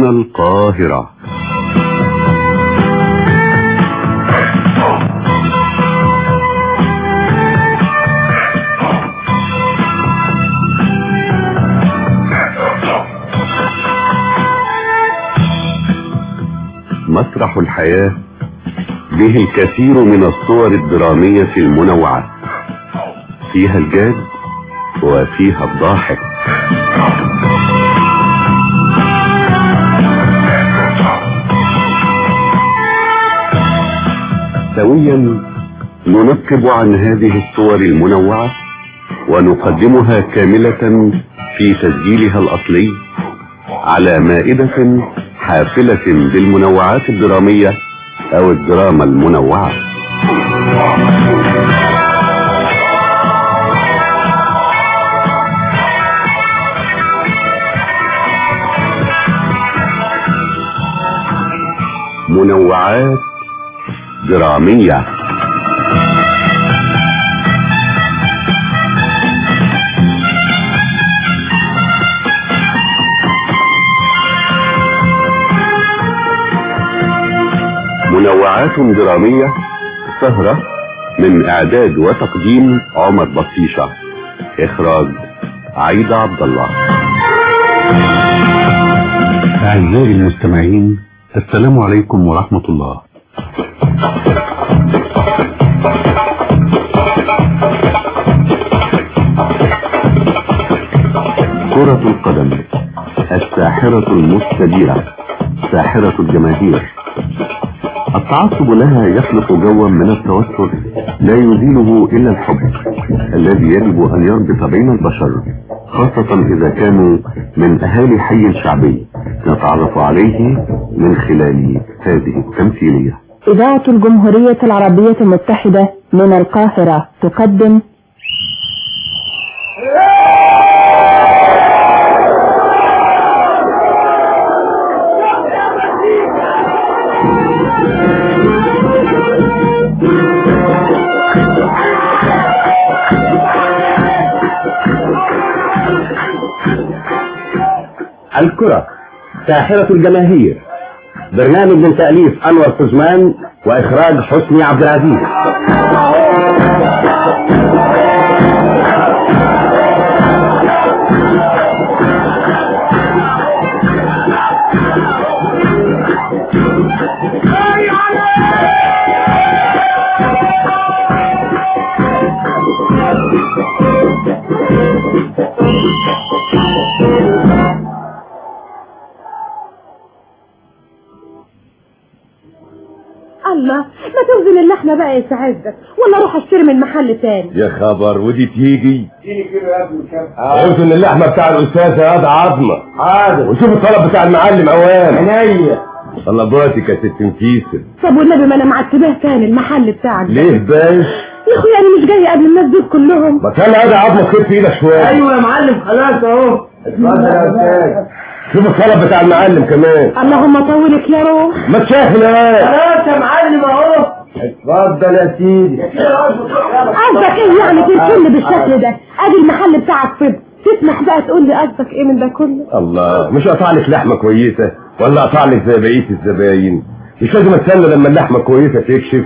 القاهرة مسرح الحياة به الكثير من الصور الدرامية المنوعة فيها الجاد وفيها الضاحك سويا ننقب عن هذه الصور المنوعة ونقدمها كاملة في تسجيلها الأصلي على مائدة حافلة بالمنوعات الدرامية أو الدراما المنوعة منوعات درامية منوعات درامية سهرة من اعداد وتقديم عمر بطيشة اخراج عيدة عبد الله اعزائي المستمعين السلام عليكم ورحمة الله كرة القدم الساحرة المستديرة ساحرة الجماهير التعصب لها يخلق جوا من التوتر لا يزيله إلا الحب الذي يجب أن يربط بين البشر خاصة إذا كانوا من أهالي حي شعبي نتعرف عليه من خلال هذه التمثيلية إذاعة الجمهورية العربية المتحدة من القاهرة تقدم الكرة ساحرة الجماهير برنامج من تأليف أنور قزمان وإخراج حسني عبد العزيز الله ما توزن اللحمة بقى يا سعادتك ولا اروح اشتري من محل تاني يا خبر ودي تيجي عرفت ان اللحمه بتاع الاستاذ هذا عظمه حاضر وشوف الطلب بتاع المعلم اوام عينيا طلباتك يا ست نفيسه طب والنبي ما انا معتباه تاني المحل بتاعك ده. ليه باش يا اخويا انا مش جاي قبل الناس دول كلهم ما كان هذا عظمه خير في ايدك شويه ايوه يا معلم خلاص اهو اتفضل يا استاذ شوف الطلب بتاع المعلم كمان اللهم طولك يا روح ما تشاهد ايه خلاص يا معلم اهو اتفضل يا سيدي قصدك ايه يعني تنسل بالشكل ده ادي المحل بتاعك فض تسمح بقى تقول لي قصدك ايه من ده كله الله مش قطع لك لحمه كويسه ولا قطع لك زي بقيه الزباين مش لازم استنى لما اللحمه كويسه تكشف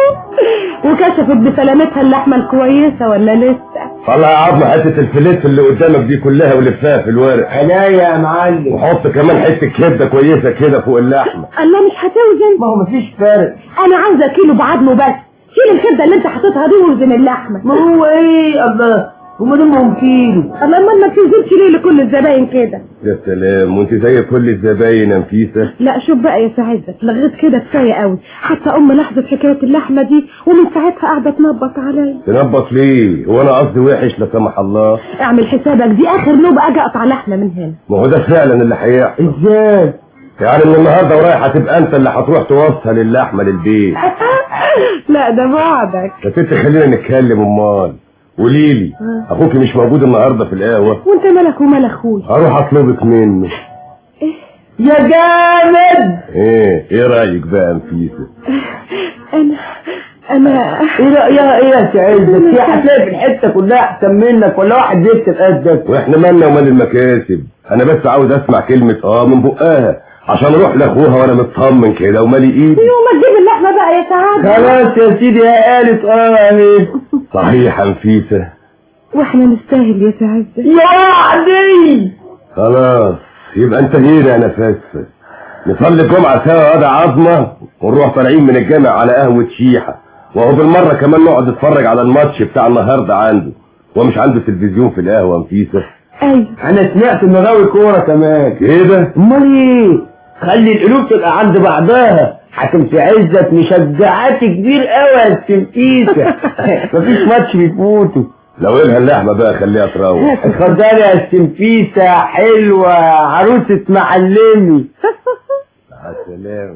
وكشفت بسلامتها اللحمة الكويسة ولا لسه طلع يا عظمه حته الفليت اللي قدامك دي كلها ولفها في الورق عينيا يا معلم وحط كمان حته كبده كويسه كده فوق اللحمه الله مش هتوزن ما هو مفيش فرق انا عاوزة كيلو بعظمه بس شيل الكبدة اللي انت حاططها دي ووزن اللحمة ما هو ايه الله هما دول كيلو الله امال ما توزنش ليه لكل الزباين كده يا سلام وانت زي كل الزباين يا نفيسه لا شوف بقى يا سعادة لغيت كده كفاية قوي حتى ام لاحظت حكاية اللحمة دي ومن ساعتها قاعدة تنبط عليا تنبط ليه هو انا قصدي وحش لا سمح الله اعمل حسابك دي اخر نوبة اجي اقطع لحمة من هنا ما هو ده فعلا اللي هيحصل ازاي يعني من النهارده ورايح هتبقى انت اللي هتروح توصل اللحمه للبيت لا ده بعدك يا ست خلينا نتكلم امال قولي لي اخوك مش موجود النهارده في القهوه وانت مالك ومال اخوي هروح اطلبك منه يا جامد ايه ايه رايك بقى يا نفيسه انا انا ايه لا يا ايه يا سعيد في هتلاقي في الحته كلها احسن منك ولا واحد زفت قدك واحنا مالنا ومال المكاسب انا بس عاوز اسمع كلمه اه من بقها عشان اروح لاخوها وانا مطمن كده ومالي ايدي يوم ما تجيب اللحمة بقى يا سعادة خلاص يا سيدي يا قالت اه اهي صحيح يا نفيسه واحنا نستاهل يا سعادة يا وعدي خلاص يبقى انتهينا يا نفاسه نصلي الجمعه سوا وادي عظمه ونروح طالعين من الجامع على قهوه شيحه وهو بالمره كمان نقعد نتفرج على الماتش بتاع النهارده عنده ومش عنده تلفزيون في القهوه نفيسه ايوه انا سمعت انه غاوي كوره كمان كده امال ايه خلي القلوب تبقى عند بعضها هتمشي عزت مشجعات كبير قوي يا السنتيسة مفيش ماتش بيفوتوا لو إلها اللحمه بقى خليها تروح اتفضلي يا السنفيسة حلوة عروسة معلمي سلام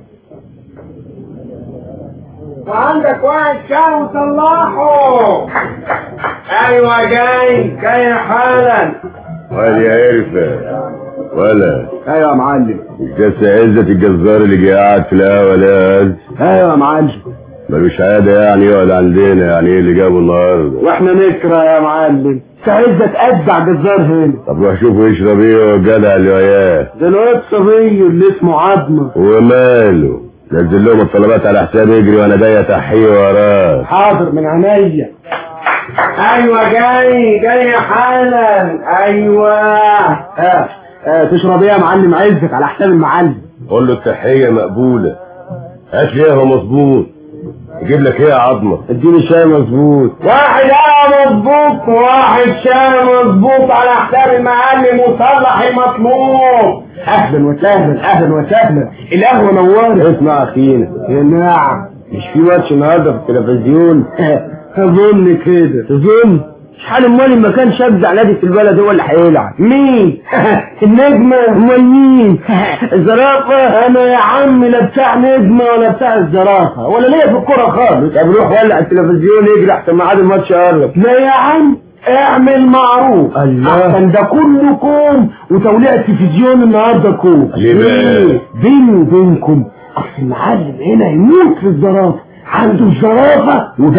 وعندك واحد شاي وصلحه ايوه جاي جاي حالا ولا يا عرفة ولا ايوه يا معلم الجس عزة الجزار اللي قاعد في القهوة ده ايوه يا معلم ملوش عادة يعني يقعد عندنا يعني ايه اللي جابه النهارده واحنا نكره يا معلم عزت اتبع جزار هنا طب روح شوفه يشرب ايه والجدع اللي وياه ده الواد صبي اللي اسمه عظمه وماله نزل لهم الطلبات على حساب يجري وانا جاي تحيه وراه حاضر من عينيا ايوه جاي جاي حالا ايوه اه اه تشرب ايه يا معلم عزت على حساب المعلم قول له التحية مقبولة هات لي ايه مظبوط يجيب لك ايه يا عظمة اديني شاي مظبوط واحد قهوة مظبوط وواحد شاي مظبوط على حساب المعلم وصلح المطلوب اهلا وسهلا اهلا وسهلا القهوه نورت اسمع اخينا يا نعم مش في ماتش النهارده في التلفزيون اظن كده تظن شحال امال ما كان شاب نادي في البلد هو اللي هيلعب مين النجمة امال مين الزرافة انا يا عم لا بتاع نجمة ولا بتاع الزرافة ولا ليا في الكورة خالص طب روح ولع التلفزيون يجري احسن ميعاد الماتش قرب لا يا عم اعمل معروف الله. احسن ده كله كوم وتوليع التلفزيون النهارده كوم ليه بقى؟ ليه؟ بيني وبينكم اصل المعلم هنا يموت في الزرافه عنده الزرافه وبس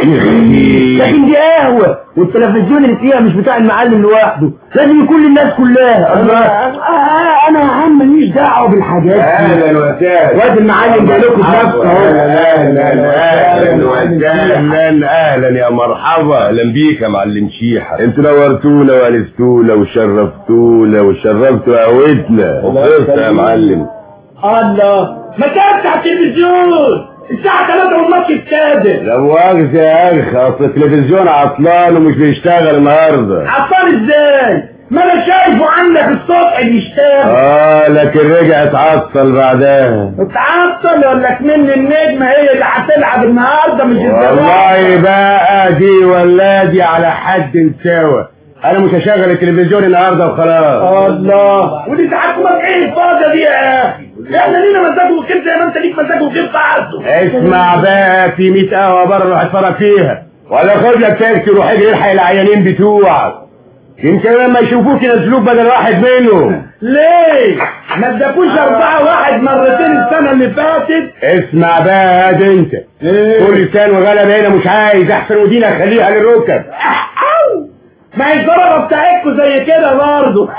لكن دي قهوه والتلفزيون اللي فيها مش بتاع المعلم لوحده لازم يكون للناس كلها الله آه انا يا عم ماليش دعوه بالحاجات دي اهلا وسهلا واد المعلم جاي لكم بنفسه اهلا اهو اهلا وسهلا اهلا يا مرحبا اهلا بيك يا معلم شيحة انتوا نورتونا وانستونا وشرفتونا وشرفتوا قهوتنا وخلصت يا معلم الله ما كانش على التلفزيون الساعة 3 والماتش ابتدى لا مؤاخذة يا اخ اصل التلفزيون عطلان ومش بيشتغل النهارده عطال ازاي؟ ما انا شايفه عندك الصبح بيشتغل اه لكن رجع اتعطل بعدها اتعطل ولا كمان النجمة هي اللي هتلعب النهارده مش الزمالك والله بقى دي ولا دي على حد سوا انا مش هشغل التلفزيون النهارده وخلاص الله ودي تحكمك ايه الفاضية دي يا اخي؟ احنا لينا مزاج وكيف زي ما انت ليك مزاج وكيف عارفه اسمع بقى في 100 قهوه بره روح اتفرج فيها ولا خد لك تاكسي روح اجري الحق العيانين بتوعك يمكن لما يشوفوك ينزلوك بدل واحد منهم ليه؟ ما اداكوش أربعة واحد مرتين السنة اللي فاتت اسمع بقى هاد انت كل لسان وغلب هنا مش عايز احسن ودينا خليها للركب أو ما هي الزرافة بتاعتكوا زي كده برضه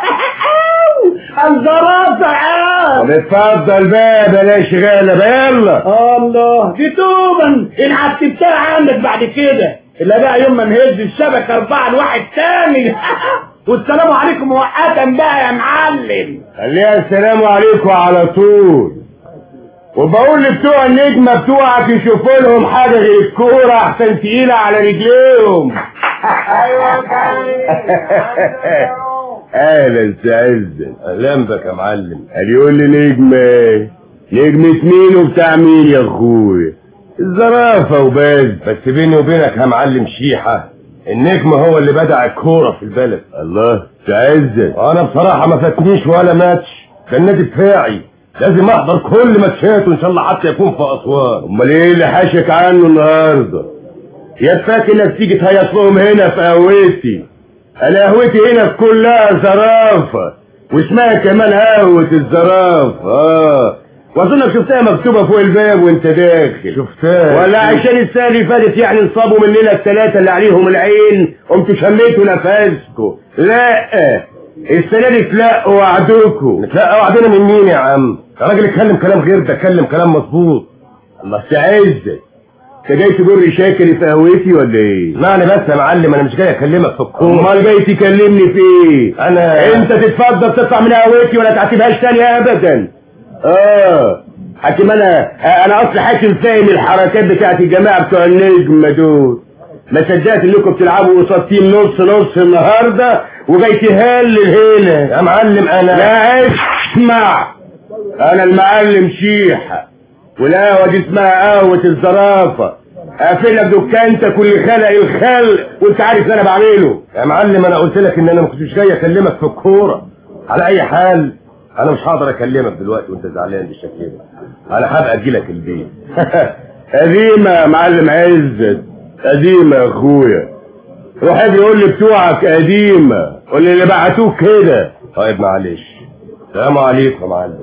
الزرافة عاد طب اتفضل بقى بلاش غالب يلا الله دي توبا العتبتها عندك بعد كده الا بقى يوم ما نهز الشبكة أربعة لواحد تاني والسلام عليكم مؤقتا بقى يا معلم خليها السلام عليكم على طول وبقول لبتوع النجمة بتوعك يشوفوا لهم حاجة غير الكورة أحسن تقيلة على رجليهم ايوه أهلا سعزا أهلا بك يا معلم قال يقول لي نجمة نجمة مين وبتاع مين يا أخويا الزرافة وبس بس بيني وبينك يا معلم شيحة النجم هو اللي بدع الكورة في البلد الله تعزة أنا بصراحة ما فاتنيش ولا ماتش ده النادي بتاعي لازم أحضر كل ماتشاته إن شاء الله حتى يكون في أسوان أمال إيه اللي حاشك عنه النهاردة يا فاكر انك تيجي تهيص لهم هنا في قهوتي انا قهوتي هنا كلها زرافة واسمها كمان قهوة الزرافة اه واظنك شفتها مكتوبة فوق الباب وانت داخل شفتها ولا عشان السنة اللي فاتت يعني انصابوا مننا الثلاثة اللي عليهم العين قمتوا شميتوا نفسكم لا السنة دي تلاقوا وعدوكوا تلاقوا وعدنا من مين يا عم يا راجل اتكلم كلام غير ده اتكلم كلام مظبوط الله تعزك انت جاي تجر شاكري في قهوتي ولا ايه؟ اسمعني بس يا معلم انا مش جاي اكلمك في الكوره امال جاي تكلمني في ايه؟ انا انت تتفضل تطلع من قهوتي ولا تعتبهاش تاني ابدا اه حاكم انا انا اصل حاكم فاهم الحركات بتاعت الجماعه بتوع النجم دول ما صدقت انكم بتلعبوا قصاد تيم نص نص النهارده وجاي تهلل هنا يا معلم انا لا اسمع انا المعلم شيحه والقهوه دي اسمها قهوه الزرافه اقفل لك دكانتك واللي خلق الخلق وانت عارف اللي انا بعمله يا معلم انا قلت لك ان انا ما كنتش جاي اكلمك في الكوره على اي حال انا مش هقدر اكلمك دلوقتي وانت زعلان بالشكل ده انا هبقى اجي لك البيت قديمه يا معلم عزت قديمه يا اخويا روح اجي قول لي بتوعك قديمه قول لي اللي بعتوك كده طيب معلش السلام عليكم يا معلم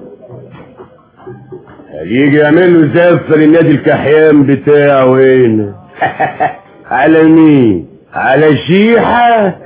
هيجي يعمل له زفه للنادي الكحيان بتاعه هنا على مين على شيحه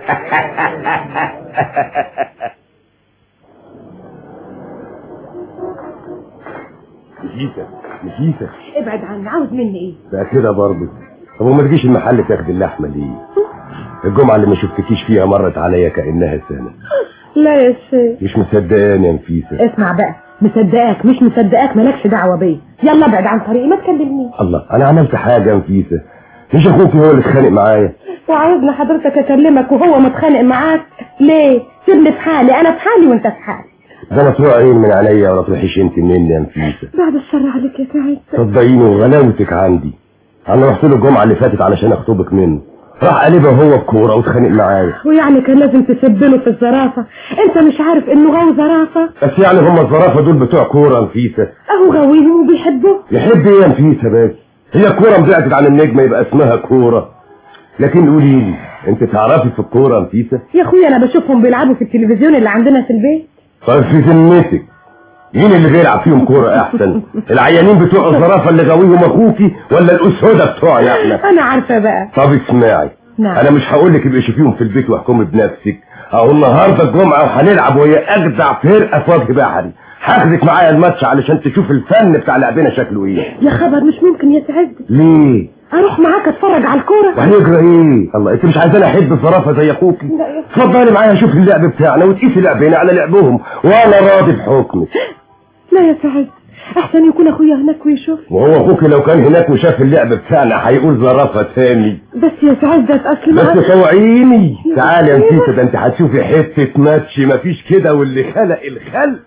نسيتك نسيتك ابعد عني عاوز مني ايه بقى كده برضه طب وما تجيش المحل تاخد اللحمه ليه الجمعه اللي ما شفتكيش فيها مرت عليا كانها سنه لا يا شيخ مش مصدقاني يا نفيسه اسمع بقى مصدقاك مش مصدقاك مالكش دعوه بيا يلا ابعد عن طريقي ما تكلمنيش الله انا عملت حاجه يا نفيسه مش اخوك هو اللي اتخانق معايا وعاوزني حضرتك اكلمك وهو متخانق معاك ليه سيبني في حالي انا في حالي وانت في حالي ده انا طلوع عين من عليا ولا تروحيش انت مني يا نفيسه بعد الشر عليك يا سعيد صدقيني وغلاوتك عندي انا رحت له الجمعه اللي فاتت علشان اخطبك منه راح قلبها هو بكوره واتخانق معايا ويعني كان لازم تسب له في الزرافه انت مش عارف انه غاوي زرافه بس يعني هم الزرافه دول بتوع كوره نفيسه اهو غاويهم وبيحبه يحب ايه يا نفيسه بس هي كوره مزعتت عن النجمه يبقى اسمها كوره لكن قولي لي انت تعرفي في الكوره نفيسه يا اخويا انا بشوفهم بيلعبوا في التلفزيون اللي عندنا في البيت طيب في ذمتك مين اللي بيلعب فيهم كوره احسن العيانين بتوع الزرافه اللي غاويهم اخوكي ولا الاسوده بتوعي احنا انا عارفه بقى طب اسمعي نعم. انا مش هقول لك ابقي شوفيهم في البيت واحكمي بنفسك اهو النهارده الجمعه وهنلعب وهي اجدع فرقه في وجه بحري هاخدك معايا الماتش علشان تشوف الفن بتاع لعبنا شكله ايه يا خبر مش ممكن يا سعد ليه اروح معاك اتفرج على الكوره وهيجرى ايه الله انت مش عايزاني احب الزرافه زي اخوكي لا يا اتفضلي معايا شوف اللعب بتاعنا وتقيسي لعبنا على لعبهم وانا راضي بحكمك لا يا سعد احسن يكون اخويا هناك ويشوف وهو اخوك لو كان هناك وشاف اللعب بتاعنا هيقول زرافه تاني بس يا سعد ده اصل بس معاك طوعيني تعالي يا نفيسه ده انت هتشوفي حته ماتش مفيش كده واللي خلق الخلق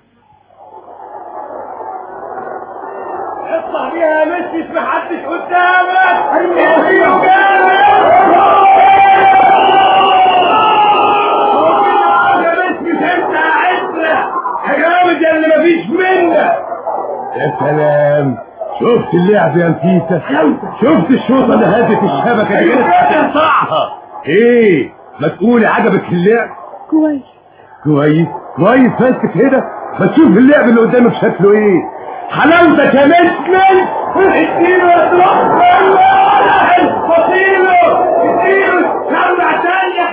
اطلع بيها يا مش محدش قدامك ايوه يا مش انت عزة هجاوز يا اللي مفيش منك يا سلام شفت اللعب يا نفيسه شفت الشوطه اللي هدت الشبكه دي كانت هتقطعها ايه ما تقولي عجبك اللعب كويس كويس كويس بس كده ما تشوف اللعب اللي قدامك شكله ايه حلاوتك يا مسمن اديله يا تروح فصيله اديله سمع تاني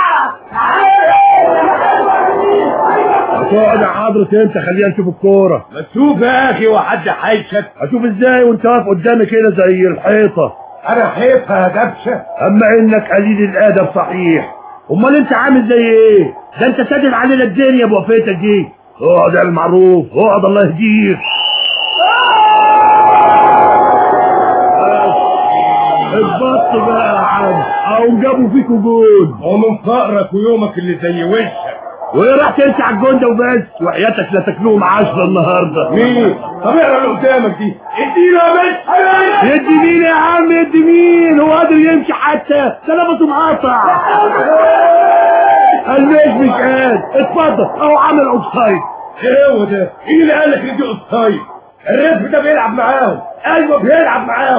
هتقعد يا حضرة انت خلينا نشوف الكورة ما تشوف يا اخي وحد حيشك هشوف ازاي وانت واقف قدامي كده زي الحيطة انا حيفها يا دبشه اما انك قليل الادب صحيح امال انت عامل زي ايه ده انت سادد علينا الدنيا بوقفتك دي اقعد يا المعروف اقعد الله يهديك اتبط بقى يا عم او جابوا فيكوا جول ومن فقرك ويومك اللي زي وشك وايه راح تمشي على الجون ده وبس وحياتك لا تاكلوهم عشرة النهارده مين طب اقرا اللي قدامك دي اديله يا مش يدي مين يا عم يدي مين هو قادر يمشي حتى ده لبسه مقاطع المش مش قاد اتفضل اهو عامل اوفسايد ايه هو ده مين اللي قال لك ان دي اوفسايد الريف ده بيلعب معاهم ايوه بيلعب معاهم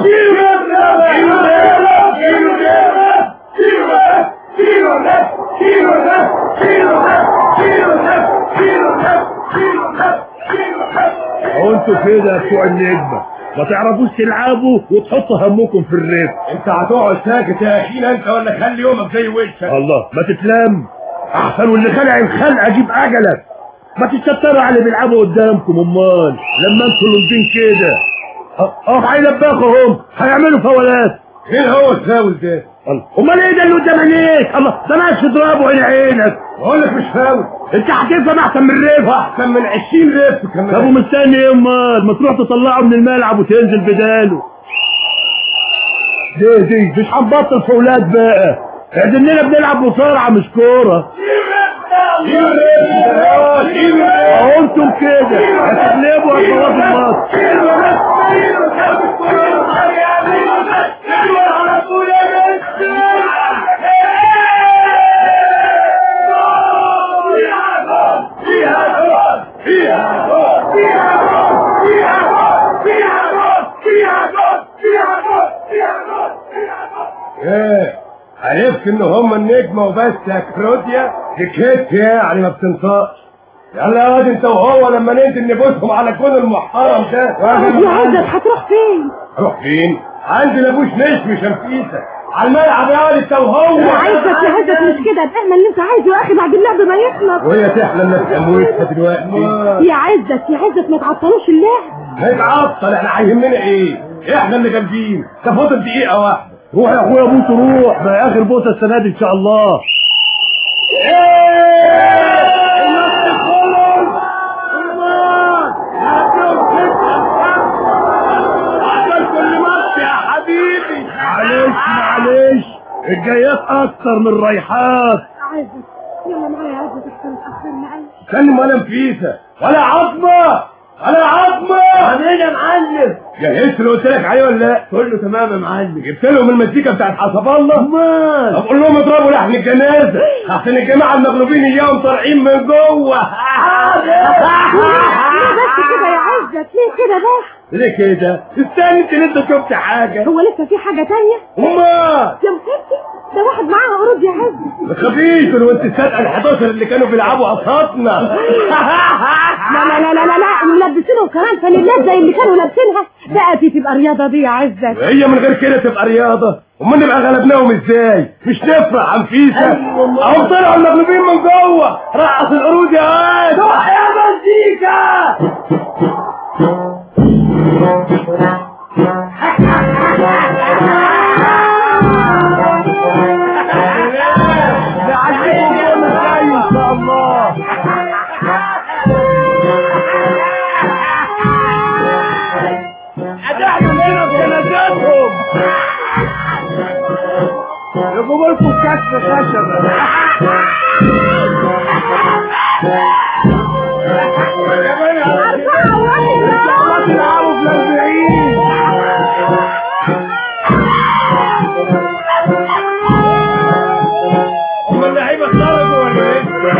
اهو انتوا كده بتوع النجمة ما تعرفوش تلعبوا وتحطوا همكم في الريف انت هتقعد ساكت يا اخينا انت ولا خلي يومك زي وشك الله ما تتلم احسن واللي خلع الخلق اجيب عجلك ما تتشطروا على اللي بيلعبوا قدامكم امال لما انتوا لومدين كده اه هيلبخوا هم هيعملوا فولات مين هو الفاول ده الله. امال ايه ده اللي قدام عينيك الله ده ماشي تضربه عين عينك بقول لك مش فاول انت هتفهم احسن من الريف احسن من 20 ريف كمان طب ومستني ايه امال ما تروح تطلعه من الملعب وتنزل بداله دي دي مش هنبطل فولات بقى اعدلنا بنلعب مصارعه مش كوره اهو انتم كده هتغلبوا هتبوظوا الماتش ايه عرفت ان هم النجمه وبس يا كروديا سكت يعني ما بتنطقش يلا يا واد انت وهو لما ننزل نبوسهم على الجون المحترم ده يا عزت هتروح فين روح فين؟ عندي لابوش نشم شمسيسه على الملعب يا واد انت وهو يا عزت يا عزت مش كده اعمل اللي انت عايزه يا اخي بعد اللعب ما يخلص وهي تحلم انك تموتها دلوقتي يا عزت يا عزت ما تعطلوش اللعب هيتعطل احنا هيهمنا ايه؟ احنا اللي جامدين ده فاضل دقيقه واحده روح يا اخويا بوس روح ده اخر بوسه السنه دي ان شاء الله معلش معلش الجايات اكتر من الرايحات عزت يلا معايا يا عزت احسن اتاخرنا قوي كان ولا نفيسه ولا عظمه ولا عظمه عاملين يا معلم جهزت اللي قلت لك عليه ولا لا؟ كله تمام يا معلم جبت لهم المزيكا بتاعت حسب الله امال طب قول لهم اضربوا لحن الجنازه احسن الجماعه المغلوبين اياهم طالعين من جوه ليه بس كده يا عزت ليه كده بس ليه كده؟ استنى انت لسه شفت حاجه هو لسه في حاجه تانية امال يا مسكتي ده واحد معاه قرود يا عزت ما تخافيش انا وانت سابقه ال 11 اللي كانوا بيلعبوا قصاتنا لا لا لا لا لا لا ملبسينهم كمان فانيلات زي اللي كانوا لابسينها بقى دي تبقى رياضه دي يا عزت هي من غير كده تبقى رياضه امال نبقى غلبناهم ازاي مش نفرح عنفيسه اهو طلعوا المغلوبين من جوه رقص القرود يا واد روح يا مزيكا نعلمكم جول ازاي ان شاء الله ادعنا لنا بجنازاتهم يجيبوا لكم كشف خشبه أربعة واحد تلعبوا في الأربعين هم اللعيبه خرجوا ولا ايه؟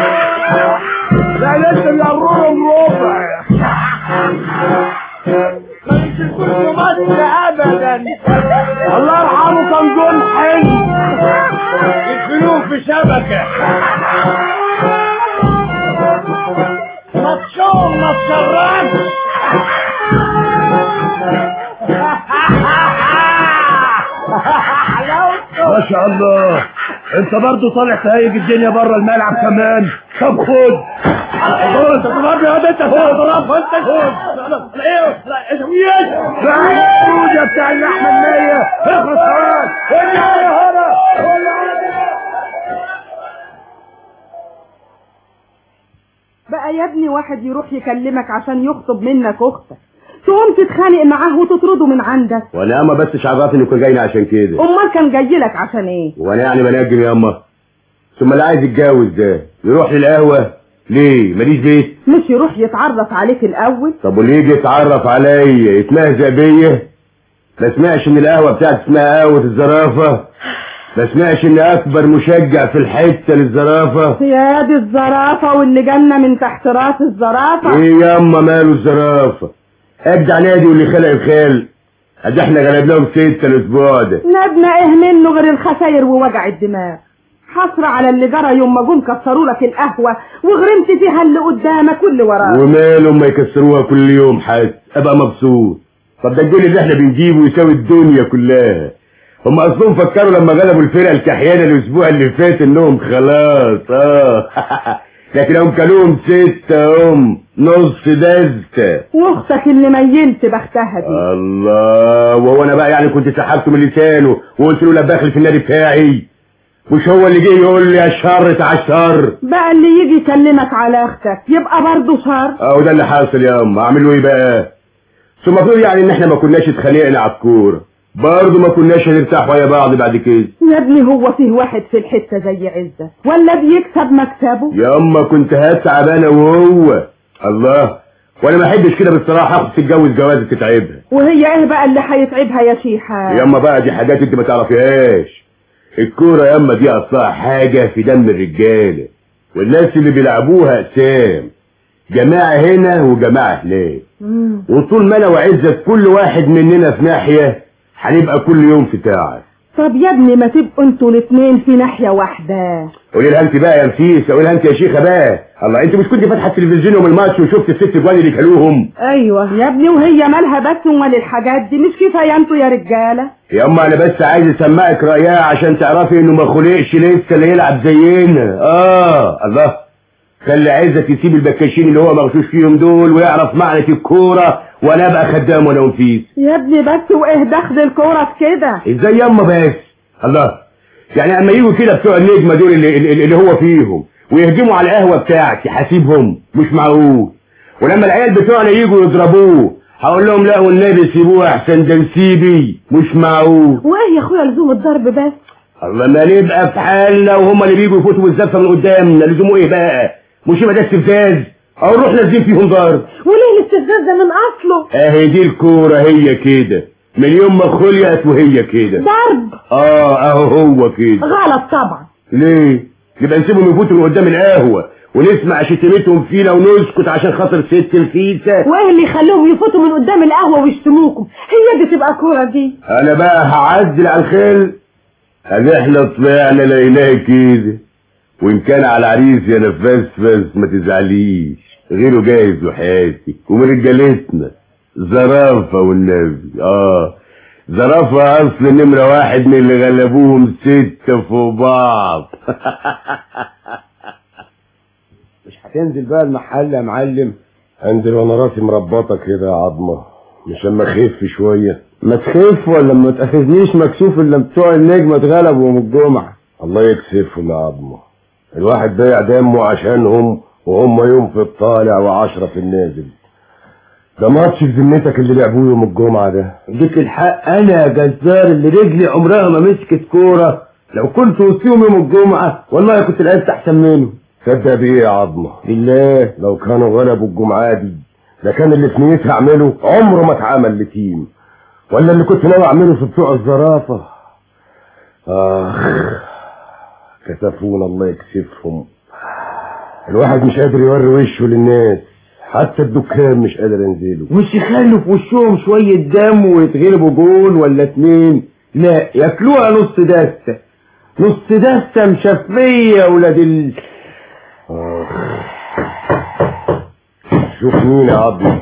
لا لسه بيقررهم ربع ما يمسكوش ماتش ابدا الله يرحمه كان جول حلو يدفنوهم في شبكه ماتشهم ما تشرفش ما شاء الله انت برضو طالع تهيج الدنيا بره الملعب كمان طب خد خد انت تضرب يا واد انت خد ضرب انت خد لا ايه لا ايه سويت لا يا بتاع اللحمه النيه اخلص خلاص خد يا هنا بقى يا ابني واحد يروح يكلمك عشان يخطب منك اختك تقوم تتخانق معاه وتطرده من عندك وانا اما بس شعبات انك جايين عشان كده امال كان جاي لك عشان ايه وانا يعني بنجم يا اما ثم اللي عايز يتجوز ده يروح للقهوه ليه ماليش بيت مش يروح يتعرف عليك الاول طب واللي يجي يتعرف عليا يتمهزق بيا ما سمعش ان القهوه بتاعتي اسمها قهوه الزرافه ما سمعش ان اكبر مشجع في الحته للزرافه يا دي الزرافة واللي جالنا من تحت راس الزرافة ايه ياما ماله الزرافه ابدع نادي واللي خلق الخال ادي احنا غلبناهم ستة الاسبوع ده نبنا ايه منه غير الخساير ووجع الدماغ حسرة على اللي جرى يوم ما جم كسروا لك القهوة وغرمت فيها اللي قدامك واللي وراك ومالهم ما يكسروها كل يوم حاس ابقى مبسوط طب ده الجول اللي احنا بنجيبه يساوي الدنيا كلها هم اصلهم فكروا لما غلبوا الفرقه الكحيانه الاسبوع اللي فات انهم خلاص اه لكن هم كلهم ستة هم نص دستة واختك اللي ميلت بختها دي الله وهو انا بقى يعني كنت سحبته من لسانه وقلت له لا داخل في النادي بتاعي مش هو اللي جه يقول لي يا شر تعال شر بقى اللي يجي يكلمك على اختك يبقى برضه شر اهو ده اللي حاصل يا ام اعمل له ايه بقى ثم المفروض يعني ان احنا ما كناش اتخانقنا على الكوره برضه ما كناش هنرتاح ويا بعض بعد كده يا ابني هو فيه واحد في الحتة زي عزة ولا بيكسب مكسبه يا اما كنت هتعب انا وهو الله وانا ما احبش كده بصراحه اخد تتجوز جوازه تتعبها وهي ايه بقى اللي هيتعبها يا شيحة يا اما بقى دي حاجات انت ما تعرفيهاش الكوره يا اما دي اصلها حاجه في دم الرجاله والناس اللي بيلعبوها اقسام جماعه هنا وجماعه هناك مم. وطول ما انا وعزت كل واحد مننا في ناحيه هنبقى كل يوم في تعب طب يا ابني ما تبقوا انتوا الاتنين في ناحية واحدة قولي لها انت بقى يا نفيس قولي لها انت يا شيخه بقى الله انت مش كنت فاتحه التلفزيون يوم الماتش وشفت الست جوان اللي كلوهم ايوه يا ابني وهي مالها بس امال الحاجات دي مش كفايه انتوا يا رجاله يا اما انا بس عايز اسمعك رايها عشان تعرفي انه ما خلقش لسه اللي يلعب زينا اه الله خلي عايزك يسيب البكاشين اللي هو مغشوش فيهم دول ويعرف معنى الكوره وانا ابقى خدام وانا ونفيس يا ابني بس وايه دخل الكوره في كده ازاي ياما بس الله يعني اما يجوا كده بتوع النجمه دول اللي, اللي اللي هو فيهم ويهجموا على القهوه بتاعتي حاسبهم مش معقول ولما العيال بتوعنا يجوا يضربوه هقول لهم لا والنبي سيبوه احسن ده نسيبي مش معقول وايه يا اخويا لزوم الضرب بس الله ما نبقى في حالنا وهم اللي بيجوا يفوتوا بالزفه من قدامنا لزومه ايه بقى مش يبقى ده استفزاز او نروح نازلين فيهم ضرب وليه الاستفزاز ده من اصله اهي دي الكوره هي كده من يوم ما خلقت وهي كده ضرب اه اهو هو كده غلط طبعا ليه نبقى نسيبهم يفوتوا من قدام القهوه ونسمع شتيمتهم فينا ونسكت عشان خاطر ست الفيسه وايه اللي يخليهم يفوتوا من قدام القهوه ويشتموكم هي دي تبقى كوره دي انا بقى هعدل على الخيل ادي احنا طلعنا لقيناه كده وان كان على العريس يا نفاس بس ما تزعليش غيره جاهز وحياتي ومن رجالتنا زرافة والنبي اه زرافة اصل نمرة واحد من اللي غلبوهم ستة فوق بعض مش هتنزل بقى المحل يا معلم انزل وانا راسي مربطة كده يا عظمة مش اما اخف شوية ما تخف ولا ما تاخذنيش مكسوف الا بتوع النجمه اتغلبوا يوم الجمعه الله يكسفهم يا عظمة الواحد ضيع دمه عشانهم وهم يوم في الطالع وعشرة في النازل ده ماتش في ذمتك اللي لعبوه يوم الجمعة ده اديك الحق انا يا جزار اللي رجلي عمرها ما مسكت كوره لو كنت وسطيهم يوم الجمعه والله كنت لعبت احسن منهم تصدق بايه يا عظمة بالله لو كانوا غلبوا الجمعة دي ده كان اللي في نيتي اعمله عمره ما اتعمل لتيم ولا اللي كنت ناوي اعمله في بتوع الزرافة اخ كسفونا الله يكسفهم الواحد مش قادر يوري وشه للناس حتى الدكان مش قادر انزله مش يخلوا في وشهم شويه دم ويتغلبوا جول ولا اتنين لا ياكلوها نص دسته نص دسته مشفيه يا ولاد ال شوف مين يا عبد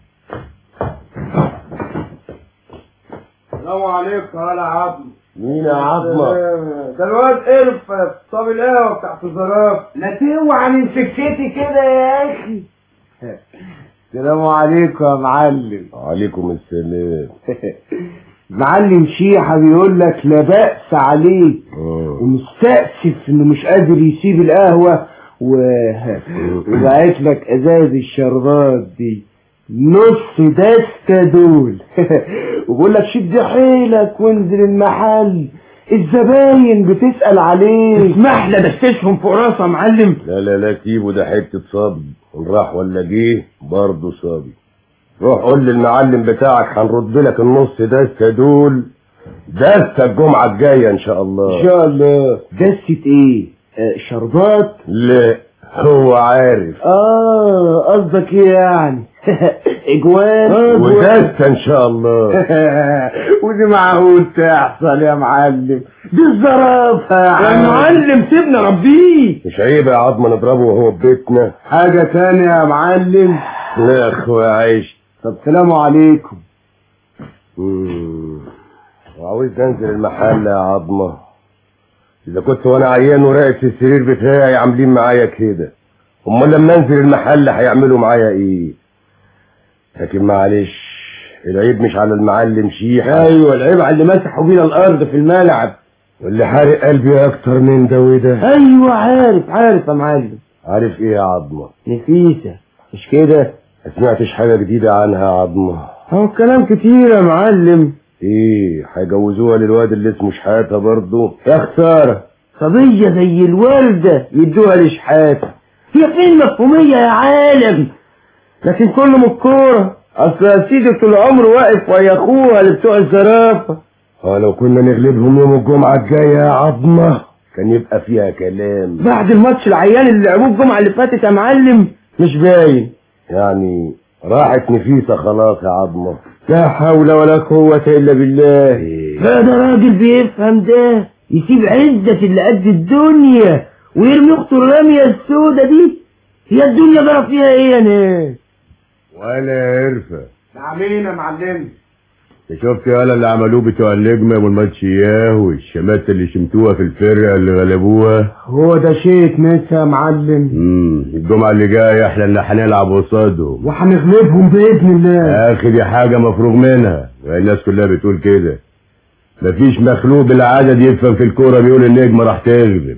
السلام عليكم يا عبد مين يا عظمة ده الواد قرف صاب القهوه بتاعت الزراف لا توعى من سكتي كده يا اخي السلام عليكم يا معلم عليكم السلام معلم شيحة بيقول لك لا بأس عليه آه. ومستأسف انه مش قادر يسيب القهوة و... وبعت لك ازاز الشربات دي نص دستة دول وبقول لك شد حيلك وانزل المحل الزباين بتسأل عليه اسمح لي دستشهم فوق راسه يا معلم لا لا لا تيبه ده حتة صبي إن راح ولا جه برضه صبي روح قول للمعلم بتاعك هنرد لك النص دستة دول دستة الجمعة الجاية إن شاء الله ان شاء الله دستة ايه آه شربات لا هو عارف اه قصدك ايه يعني اجوان ودستة إن شاء الله ودي معقول تحصل يا معلم دي الزرافة يا معلم سيبنا ربيه مش عيب يا عظمة نضربه وهو في بيتنا حاجة تانية يا معلم لا يا أخويا عايش طب سلام عليكم مم. وعاوز انزل المحل يا عظمه اذا كنت وانا عيان وراقد في السرير بتاعي عاملين معايا كده امال لما انزل المحل هيعملوا معايا ايه لكن معلش العيب مش على المعلم شيحة ايوه العيب على اللي مسحوا بينا الارض في الملعب واللي حارق قلبي اكتر من ده وده ايوه عارف عارف يا معلم عارف ايه يا عظمه نفيسة مش كده ما سمعتش حاجه جديده عنها يا عظمه هو الكلام كتير يا معلم ايه هيجوزوها للواد اللي اسمه شحاته برضه يا خسارة صبية زي الوردة يدوها لشحاتة هي فين مفهومية يا عالم لكن كله من الكورة اصل يا سيدي طول عمره واقف ويا اخوها اللي بتوع الزرافة اه لو كنا نغلبهم يوم الجمعه الجايه يا عظمه كان يبقى فيها كلام بعد الماتش العيان اللي لعبوه الجمعة اللي فاتت يا معلم مش باين يعني راحت نفيسه خلاص يا عظمه لا حول ولا قوة إلا بالله لا ده راجل بيفهم ده يسيب عزة اللي قد الدنيا ويرمي أخته الرمية السودة دي هي الدنيا جرى فيها إيه يا ناس ولا عرفه نعمين يا معلم انت شفت يالا اللي عملوه بتوع النجمه والماتشياه والشمات اللي شمتوها في الفرقه اللي غلبوها هو ده شيء مسا يا معلم امم الجمعه اللي جايه احنا اللي هنلعب قصادهم وهنغلبهم بإذن الله اخي دي حاجه مفروغ منها الناس كلها بتقول كده مفيش مخلوق بالعدد يفهم في الكوره بيقول النجمه راح تغلب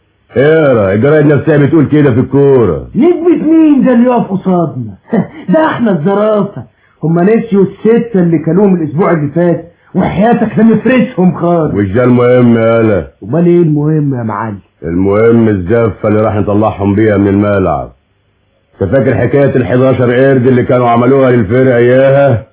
اقرا الجرايد نفسها بتقول كده في الكوره نجمة مين ده اللي يقف قصادنا ده احنا الزرافة هما نسيوا الستة اللي كلوهم الأسبوع اللي فات وحياتك لنفرسهم خالص مش ده المهم يالا امال ايه المهم يا معلم المهم الزفه اللي راح نطلعهم بيها من الملعب انت فاكر حكايه ال 11 قرد اللي كانوا عملوها للفرقه اياها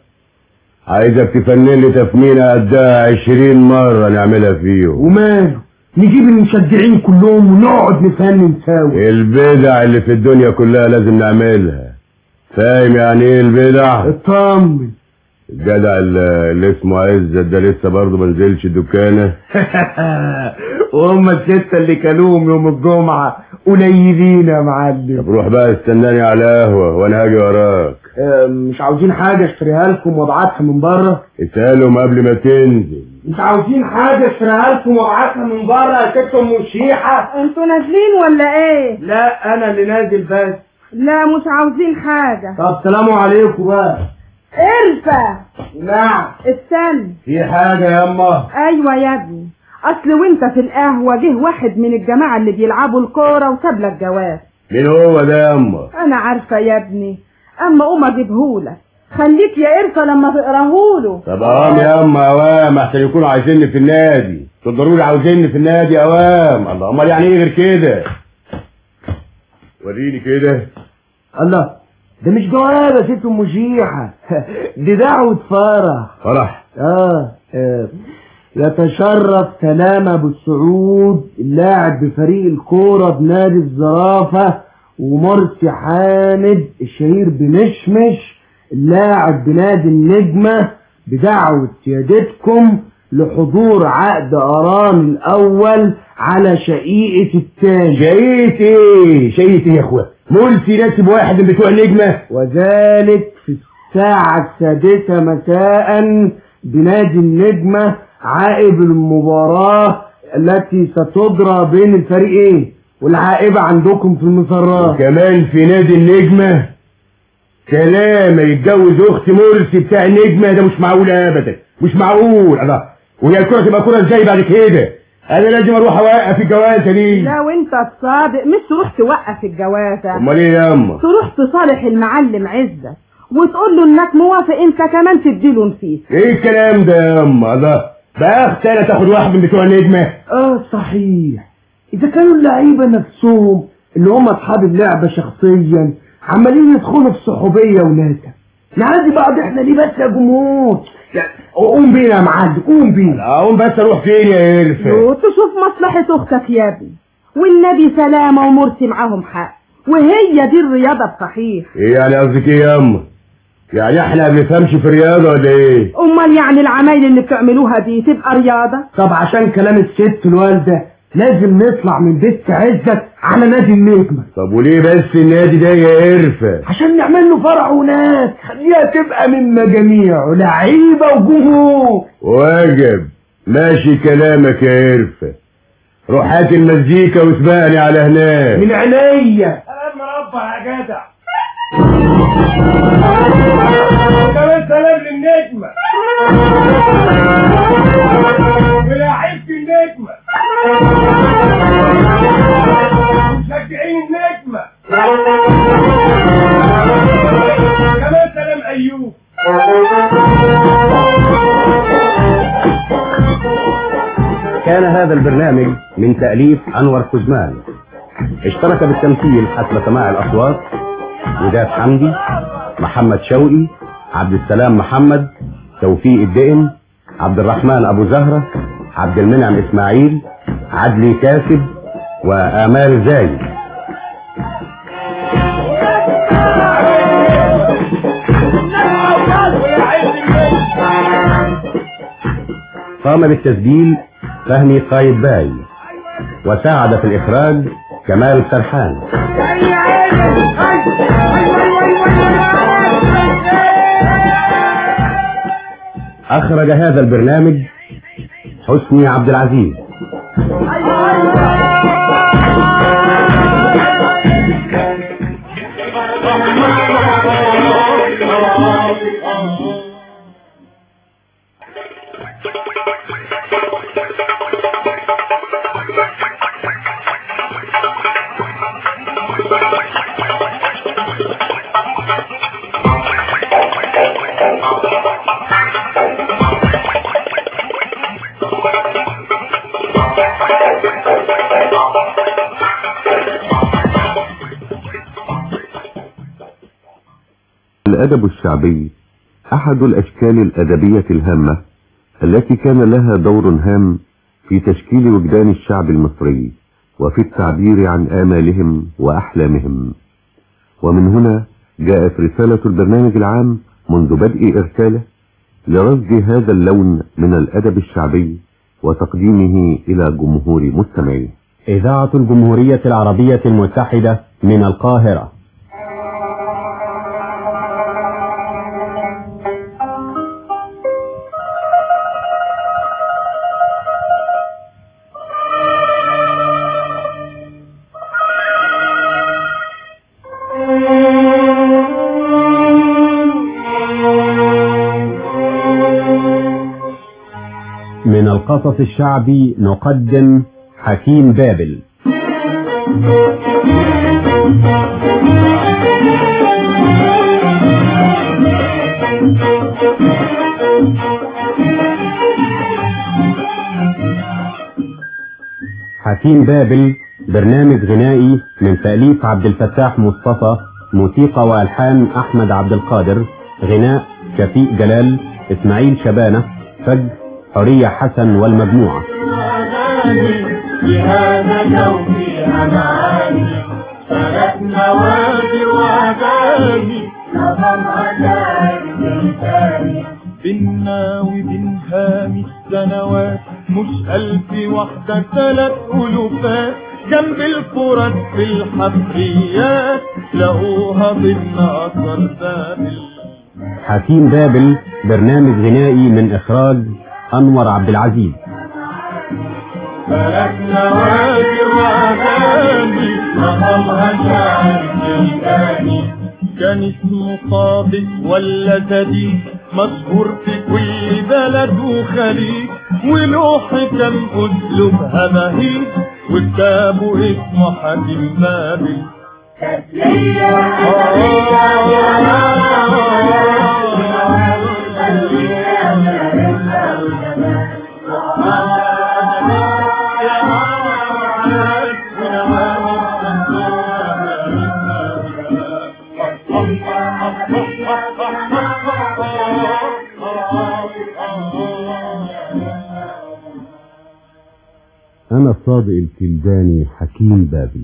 عايزك تفنن لي تفنينه قدها 20 مره نعملها فيهم وماله نجيب المشجعين كلهم ونقعد نفنن سوا البدع اللي في الدنيا كلها لازم نعملها فاهم يعني ايه البدع اطمن الجدع اللي اللي اسمه عزت ده لسه برضه ما نزلش الدكانه وهم الستة اللي كلوهم يوم الجمعة قليلين يا معلم طب روح بقى استناني على قهوه وانا هاجي وراك اه، مش عاوزين حاجة اشتريها لكم وابعتها من بره اسالهم قبل ما تنزل مش عاوزين حاجة اشتريها لكم وابعتها من بره يا ست ام الشيحة انتوا نازلين ولا ايه لا انا اللي نازل بس لا مش عاوزين حاجة طب سلام عليكم بقى ارفع نعم استنى في حاجة ياما ايوه يا ابني اصل وانت في القهوة جه واحد من الجماعة اللي بيلعبوا الكورة وساب لك جواب مين هو ده يا اما انا عارفة يا ابني اما قوم اجيبهولك خليك يا قرفة لما تقراهوله طب قوام يا اما اوام احسن يكونوا عايزيني في النادي دول ضروري عاوزيني في النادي اوام الله امال يعني ايه غير كده وريني كده الله ده مش جواب يا ست ام شيحة دي دعوة فرح فرح آه, آه يتشرف سلامة أبو السعود اللاعب بفريق الكورة بنادي الزرافة ومرسي حامد الشهير بمشمش اللاعب بنادي النجمة بدعوة سيادتكم لحضور عقد أرام الأول على شقيقة الثاني شقيت ايه شقيت ايه يا اخويا مرسي ناسب واحد من بتوع النجمه وذلك في الساعة السادسة مساء بنادي النجمة عائب المباراة التي ستجرى بين الفريقين والعائبة عندكم في المسرات وكمان في نادي النجمه كلام يتجوز اخت مرسي بتاع النجمه ده مش معقول ابدا مش معقول الله وهي الكره تبقى كره ازاي بعد كده انا لازم اروح اوقف الجوازه دي لا وانت الصادق مش تروح توقف الجوازة امال ايه يا اما تروح تصالح المعلم عزة وتقول له انك موافق انت كمان تديله نفيس ايه الكلام ده يا اما الله بقى اختي انا تاخد واحد من بتوع النجمه اه صحيح اذا كانوا اللعيبة نفسهم اللي هم اصحاب اللعبة شخصيا عمالين يدخلوا في صحوبية وناسة نعدي بعض احنا ليه بس يا جمهور يعني قوم بينا يا معلم قوم بينا اقوم بس اروح فين يا قرفه وتشوف مصلحة اختك يا ابني والنبي سلامة ومرسي معاهم حق وهي دي الرياضة بصحيح ايه يعني قصدك ايه يا اما يعني احنا ما بنفهمش في الرياضه ولا ايه امال يعني العمايل اللي بتعملوها دي تبقى رياضة طب عشان كلام الست الوالدة لازم نطلع من بيت عزت على نادي النجمة طب وليه بس النادي ده يا قرفه عشان نعمل له فرع وناس خليها تبقى من مجاميعه لعيبة وجمهور واجب ماشي كلامك يا قرفة روح هات المزيكا واسبقني على هناك من عينيا سلام مربع يا جدع كمان سلام للنجمة ولاعيبة النجمة مشجعين النجمة كمان سلام أيوب كان هذا البرنامج من تأليف أنور كزمان اشترك بالتمثيل حسب سماع الأصوات وداد حمدي محمد شوقي عبد السلام محمد توفيق الدقن عبد الرحمن أبو زهرة عبد المنعم إسماعيل عدلي كاسب وآمال زايد قام بالتسجيل فهمي قايد باي وساعد في الإخراج كمال سرحان أخرج هذا البرنامج حسني عبد العزيز الأدب الشعبي أحد الأشكال الأدبية الهامة التي كان لها دور هام في تشكيل وجدان الشعب المصري وفي التعبير عن آمالهم وأحلامهم ومن هنا جاءت رسالة البرنامج العام منذ بدء إرساله لرصد هذا اللون من الأدب الشعبي وتقديمه إلى جمهور مستمعيه إذاعة الجمهورية العربية المتحدة من القاهرة من القصص الشعبي نقدم حكيم بابل حكيم بابل برنامج غنائي من تأليف عبد الفتاح مصطفى موسيقى وألحان أحمد عبد القادر غناء شفيق جلال إسماعيل شبانة فجر حورية حسن والمجموعة بهذا اليوم فيها معاني ثلاث نوادي وأغاني نظم عجائب الثاني بينا وبين هامي السنوات مش ألف واحدة ثلاث ألوفات جنب الفرات في الحفريات لقوها ضمن أثر بابل حكيم بابل برنامج غنائي من إخراج أنور عبد العزيز ثلاث نوادي وأغاني نظمها شاعر جلداني كان اسمه صادق ولا زديد مشهور في كل بلد وخليج وله حكم اسلوبها مهيب وكتابه اسمه حكيم بابل أنا الصادق الكلداني حكيم بابل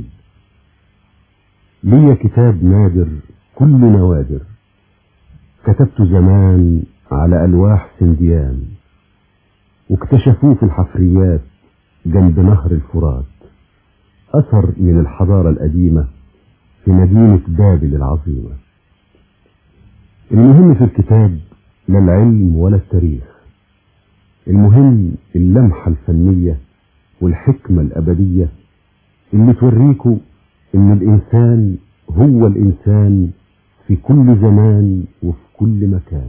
لي كتاب نادر كل نوادر كتبت زمان على ألواح سنديان واكتشفوه في الحفريات جنب نهر الفرات أثر من الحضارة القديمة في مدينة بابل العظيمة المهم في الكتاب لا العلم ولا التاريخ المهم اللمحة الفنية والحكمة الأبدية اللي توريكوا إن الإنسان هو الإنسان في كل زمان وفي كل مكان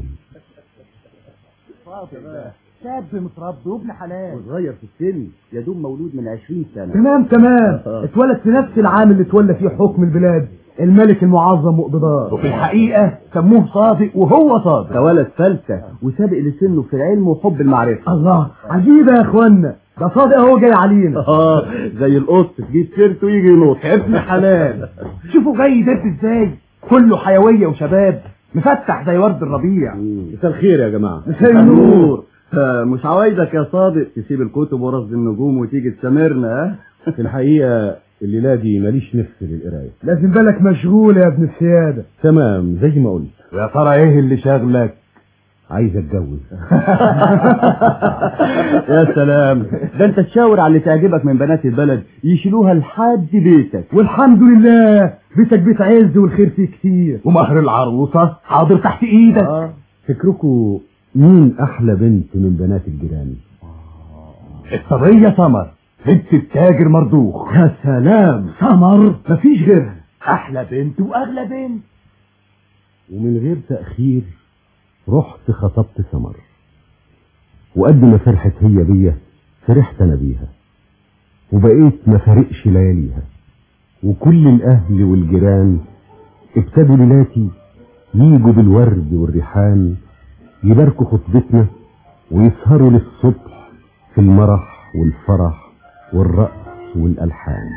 شاب متربي وابن حلال صغير في السن يا دوب مولود من 20 سنة تمام تمام اتولد في نفس العام اللي اتولى فيه حكم البلاد الملك المعظم مقبضار وفي الحقيقة سموه صادق وهو صادق ده ولد فلسة وسابق لسنه في العلم وحب المعرفة الله عجيبة يا اخوانا ده صادق اهو جاي علينا اه زي القط تجيب سيرته يجي ينط ابن حلال شوفوا جاي ده ازاي كله حيوية وشباب مفتح زي ورد الربيع مساء الخير يا جماعة مساء النور. آه، مش عوايدك يا صادق تسيب الكتب ورصد النجوم وتيجي تسامرنا ها في الحقيقة الليلة دي ماليش نفس للقراية لازم بالك مشغول يا ابن السيادة تمام زي ما قلت يا ترى ايه اللي شاغلك عايز اتجوز يا سلام ده انت تشاور على اللي تعجبك من بنات البلد يشيلوها لحد بيتك والحمد لله بيتك بيت عز والخير فيه كتير ومهر العروسة حاضر تحت ايدك اه فكركوا مين احلى بنت من بنات الجيران الصبية سمر بنت التاجر مردوخ يا سلام سمر مفيش غيرها احلى بنت واغلى بنت ومن غير تأخير رحت خطبت سمر وقد ما فرحت هي بيا فرحت انا بيها وبقيت ما فارقش لياليها وكل الاهل والجيران ابتدوا ليلاتي يجوا بالورد والريحان يباركوا خطبتنا ويسهروا للصبح في المرح والفرح والرقص والالحان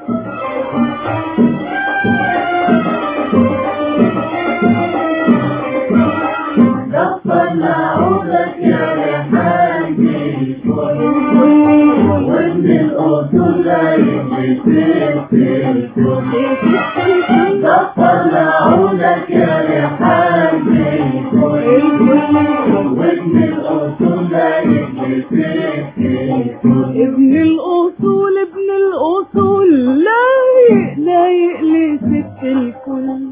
ابن الأصول ابن الأصول لايق لايق لست الكل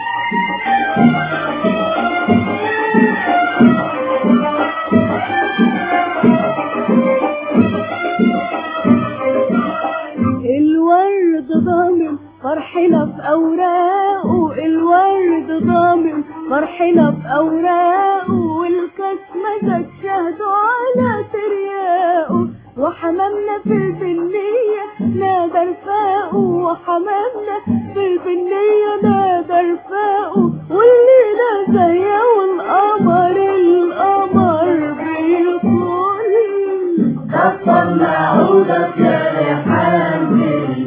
الورد ضامن فرحنا في أوراقه الورد ضامن فرحنا في أوراقه والكاس مزج شهده على ترياقه وحمامنا في البنية نادى رفاقه وحمامنا في البنية نادى رفاقه والليلة زيه والقمر القمر بيطل دفرنا عودك يا ريحان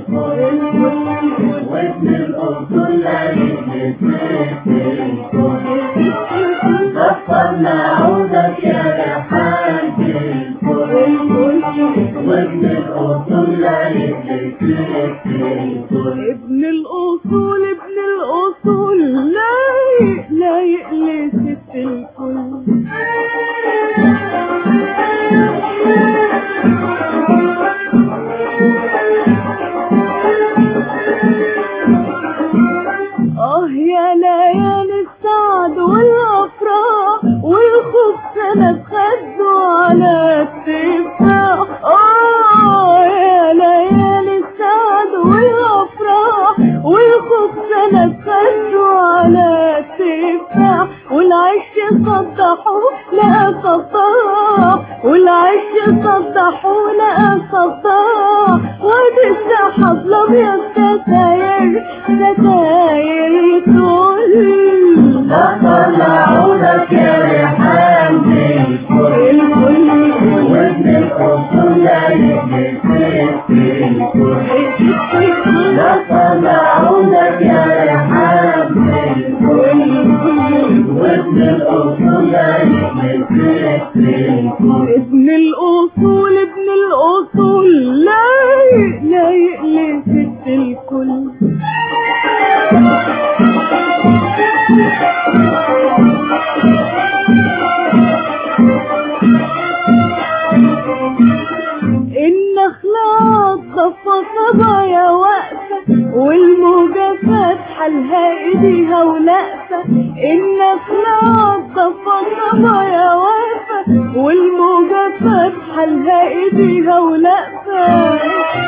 وابن الأردن دفرنا عودك يا ريحان وابن الأصول ابن الأصول ابن الأصول لايق لايق لست الكل آه يا ليالي السعد والأفراح والخوف سند خده على التفاح آه يا ليالي السعد والأفراح والخوف سند خده على التفاح والعش صدحوا لقى صداح والعش صدحوا لقى صداح وادي السحاب الأبيض ستاير ستاير تقول طلعونك يا ريحان الكل وابن الأصول لا طلعونك يا ريحان وابن الأصول ابن الأصول ابن الأصول لايق لايق لست الكل النخلة ضفة صبايا واقفة والموجة حالها ايديها ولقفة النخلة ضفة صبايا واقفة والموجة حالها ايديها ولقفة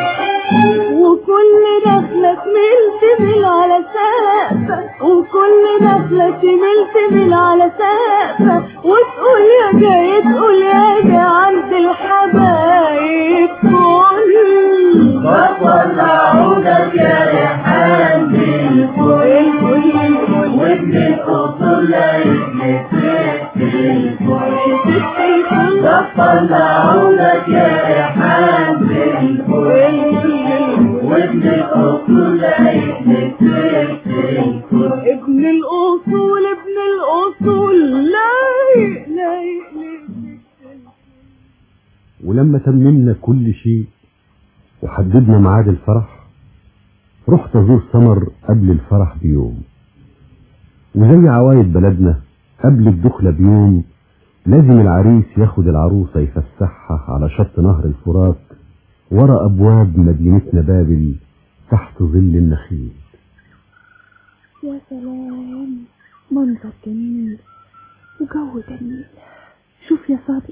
وكل نخلة تميل تميل على سقفة وكل نخلة تميل تميل على سقفة وتقول يا جاي تقول يا جاي عند الحبايب كل طلعونا يا ريحان بالكل الكل الكل وابن الأصول ابن ست الكل طلعونا يا ريحان بالكل وابن الأصول ابن ست الكل ابن الأصول ابن الأصول لايق لايق لايق ولما تممنا كل شيء وحددنا ميعاد الفرح رحت ازور سمر قبل الفرح بيوم وزي عوايد بلدنا قبل الدخلة بيوم لازم العريس ياخد العروسة يفسحها على شط نهر الفرات ورا أبواب مدينتنا بابل تحت ظل النخيل يا سلام منظر جميل وجو جميل شوف يا صادق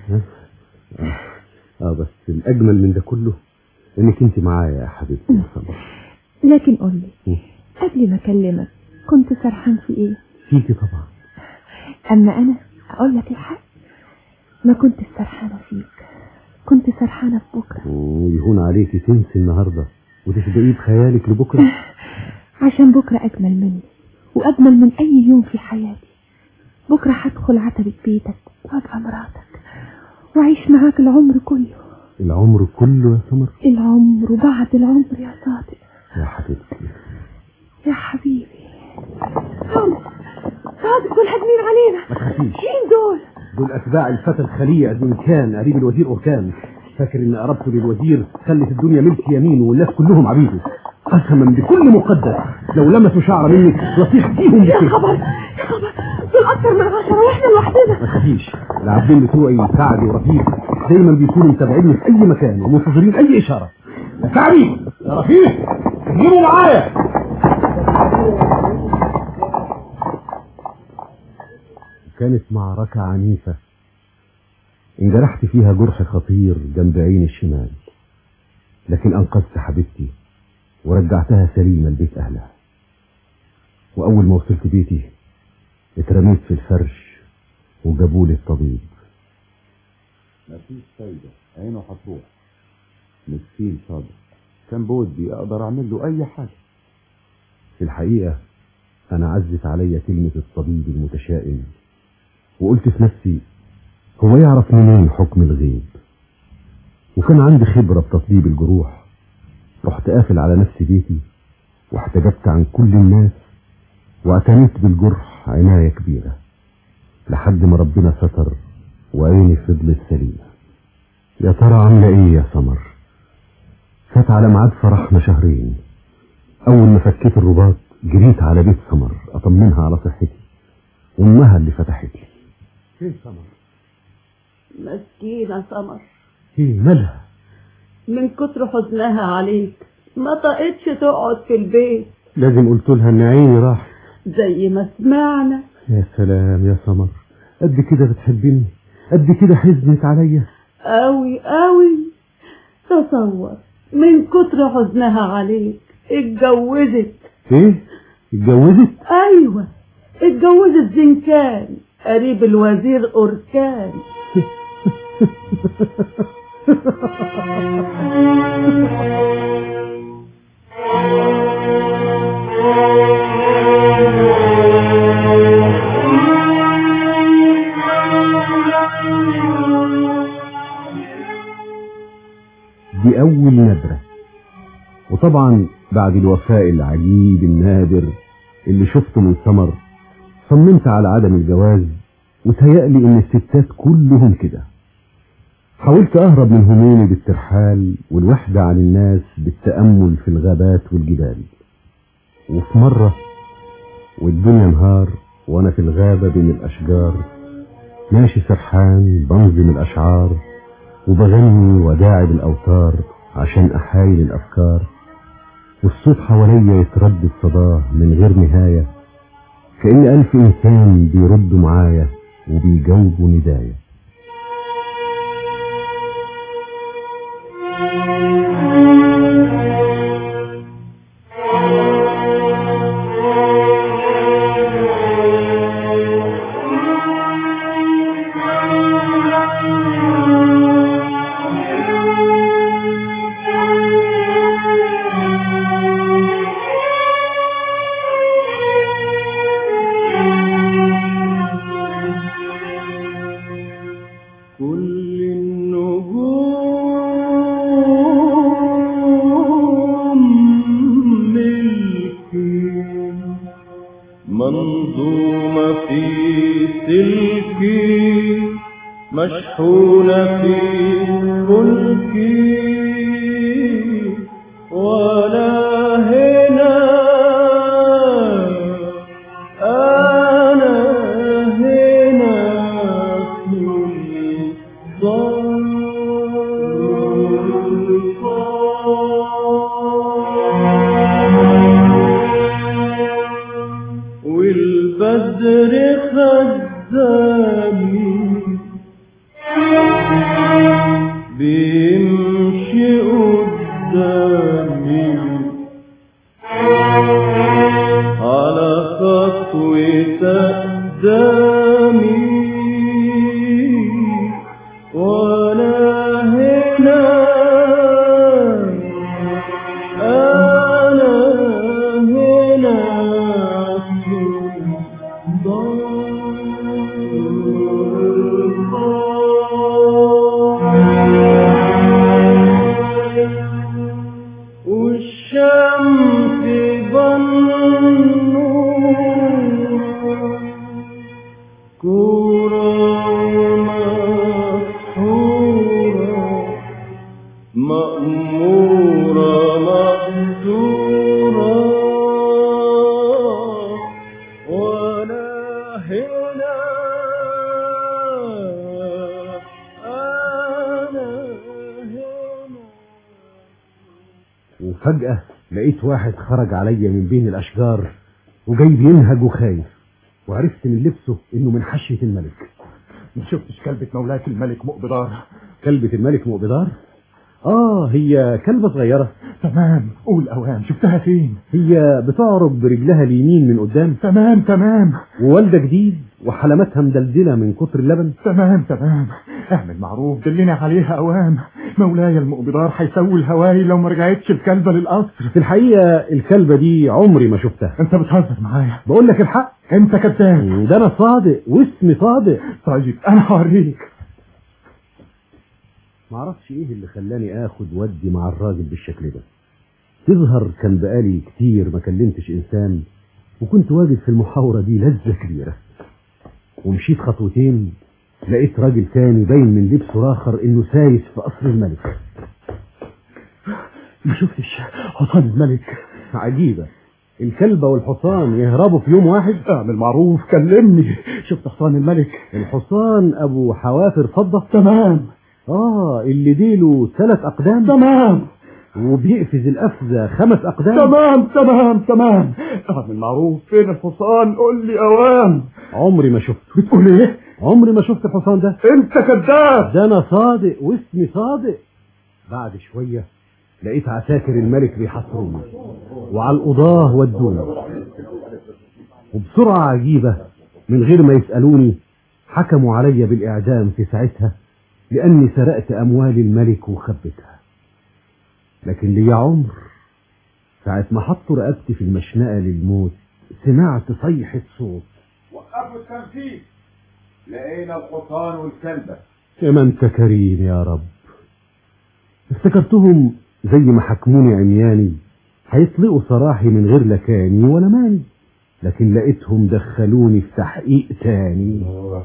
اه بس الأجمل من ده كله إنك أنت معايا يا حبيبتي يا سمر لكن قول لي قبل ما اكلمك كنت سرحان في ايه فيكي طبعا اما انا اقول لك الحق ما كنت سرحانه فيك كنت سرحانه في بكره ويهون عليكي تنسي النهارده وتسبقيه بخيالك لبكره عشان بكره اجمل مني واجمل من اي يوم في حياتي بكره هدخل عتبه بيتك وابقى مراتك واعيش معاك العمر كله العمر كله يا سمر العمر وبعد العمر يا صادق يا حبيبتي يا حبيبي صادق صادق دول هاجمين علينا ما تخافيش مين دول دول أتباع الفتى الخليع كان قريب الوزير أركان فاكر إن قربته للوزير خلت الدنيا ملك يمين والناس كلهم عبيده قسما بكل مقدس لو لمسوا شعر منك لصيح فيهم يا بكده خبر يا خبر دول اكتر من عشرة واحنا لوحدنا ما تخافيش العبدين بتوعي سعد ورفيق دايما بيكونوا متابعيني في أي مكان ومنتظرين أي إشارة يا سعدي يا رفيق جيبوا معايا كانت معركة عنيفة انجرحت فيها جرح خطير جنب عين الشمال لكن أنقذت حبيبتي ورجعتها سليمة لبيت أهلها وأول ما وصلت بيتي اترميت في الفرش وجابولي الطبيب مفيش فايدة عينه هتروح مسكين صادق كان بودي اقدر اعمل له اي حاجة في الحقيقة أنا عزت عليا كلمة الطبيب المتشائم وقلت في نفسي هو يعرف منين حكم الغيب وكان عندي خبرة بتطبيب الجروح رحت قافل على نفسي بيتي واحتجبت عن كل الناس واعتنيت بالجرح عناية كبيرة لحد ما ربنا ستر وعيني فضلت سليمة يا ترى عاملة ايه يا سمر فات على ميعاد فرحنا شهرين اول ما فكيت الرباط جريت على بيت سمر اطمنها على صحتي امها اللي فتحت لي ايه سمر مسكينة سمر ايه مالها من كتر حزنها عليك ما طقتش تقعد في البيت لازم قلت لها ان عيني راح زي ما سمعنا يا سلام يا سمر قد كده بتحبني قد كده حزنت عليا قوي قوي تصور من كتر حزنها عليك اتجوزت ايه اتجوزت ايوه اتجوزت زنكان قريب الوزير أركان دي أول نادرة وطبعا بعد الوفاء العجيب النادر اللي شفته من سمر صممت على عدم الجواز وتهيألي إن الستات كلهم كده حاولت أهرب من همومي بالترحال والوحدة عن الناس بالتأمل في الغابات والجبال وفي مرة والدنيا نهار وأنا في الغابة بين الأشجار ماشي سرحان بنظم الأشعار وبغني وداعب الأوتار عشان أحايل الأفكار والصوت حواليا يتردد صداه من غير نهاية كأن ألف إنسان بيردوا معايا وبيجاوبوا ندايا كل النجوم ملكي منظومة في سلكي مشحونة في ملكي ولا هنا أنا هنا سلطان والبدر خزاني بيمشي قدامي على خطوة أقدامي ولا هنا أنا هنا والشمس بالنور كرة مسحورة مأمورة مقدورة ولا هنا أنا هنا وفجأة لقيت واحد خرج عليا من بين الأشجار وجاي بينهج وخايف وعرفت من لبسه إنه من حشية الملك ما شفتش كلبة مولاك الملك مقبضار كلبة الملك مقبدار آه هي كلبة صغيرة تمام قول أوام شفتها فين هي بتعرج برجلها اليمين من قدام تمام تمام ووالدة جديد وحلماتها مدلدلة من كتر اللبن تمام تمام اعمل معروف دلنا عليها أوام مولاي المقبضار هيسوي الهواي لو ما رجعتش الكلبة للقصر في الحقيقة الكلبة دي عمري ما شفتها انت بتهزر معايا بقول لك الحق انت كذاب ده أنا صادق واسمي صادق طيب انا هوريك معرفش ايه اللي خلاني اخد ودي مع الراجل بالشكل ده تظهر كان بقالي كتير ما كلمتش انسان وكنت واجد في المحاورة دي لذة كبيرة ومشيت خطوتين لقيت راجل تاني باين من لبسه راخر انه سايس في قصر الملك ما شفتش حصان الملك عجيبة الكلبة والحصان يهربوا في يوم واحد اعمل معروف كلمني شفت حصان الملك الحصان ابو حوافر فضة تمام اه اللي ديله ثلاث اقدام تمام وبيقفز القفزة خمس اقدام تمام تمام تمام اعمل معروف فين الحصان قول لي اوام عمري ما شفته بتقول ايه عمري ما شفت الحصان ده انت كذاب ده انا صادق واسمي صادق بعد شوية لقيت عساكر الملك بيحصروني وعلى القضاه ودوني وبسرعة عجيبة من غير ما يسألوني حكموا علي بالإعدام في ساعتها لأني سرقت أموال الملك وخبتها لكن لي عمر ساعة ما حطوا رقبتي في المشنقة للموت سمعت صيحة صوت وقفوا التنفيذ لقينا الحصان والكلبة يا انت كريم يا رب افتكرتهم زي ما حكموني عمياني هيطلقوا سراحي من غير لكاني ولا ماني لكن لقيتهم دخلوني في تحقيق تاني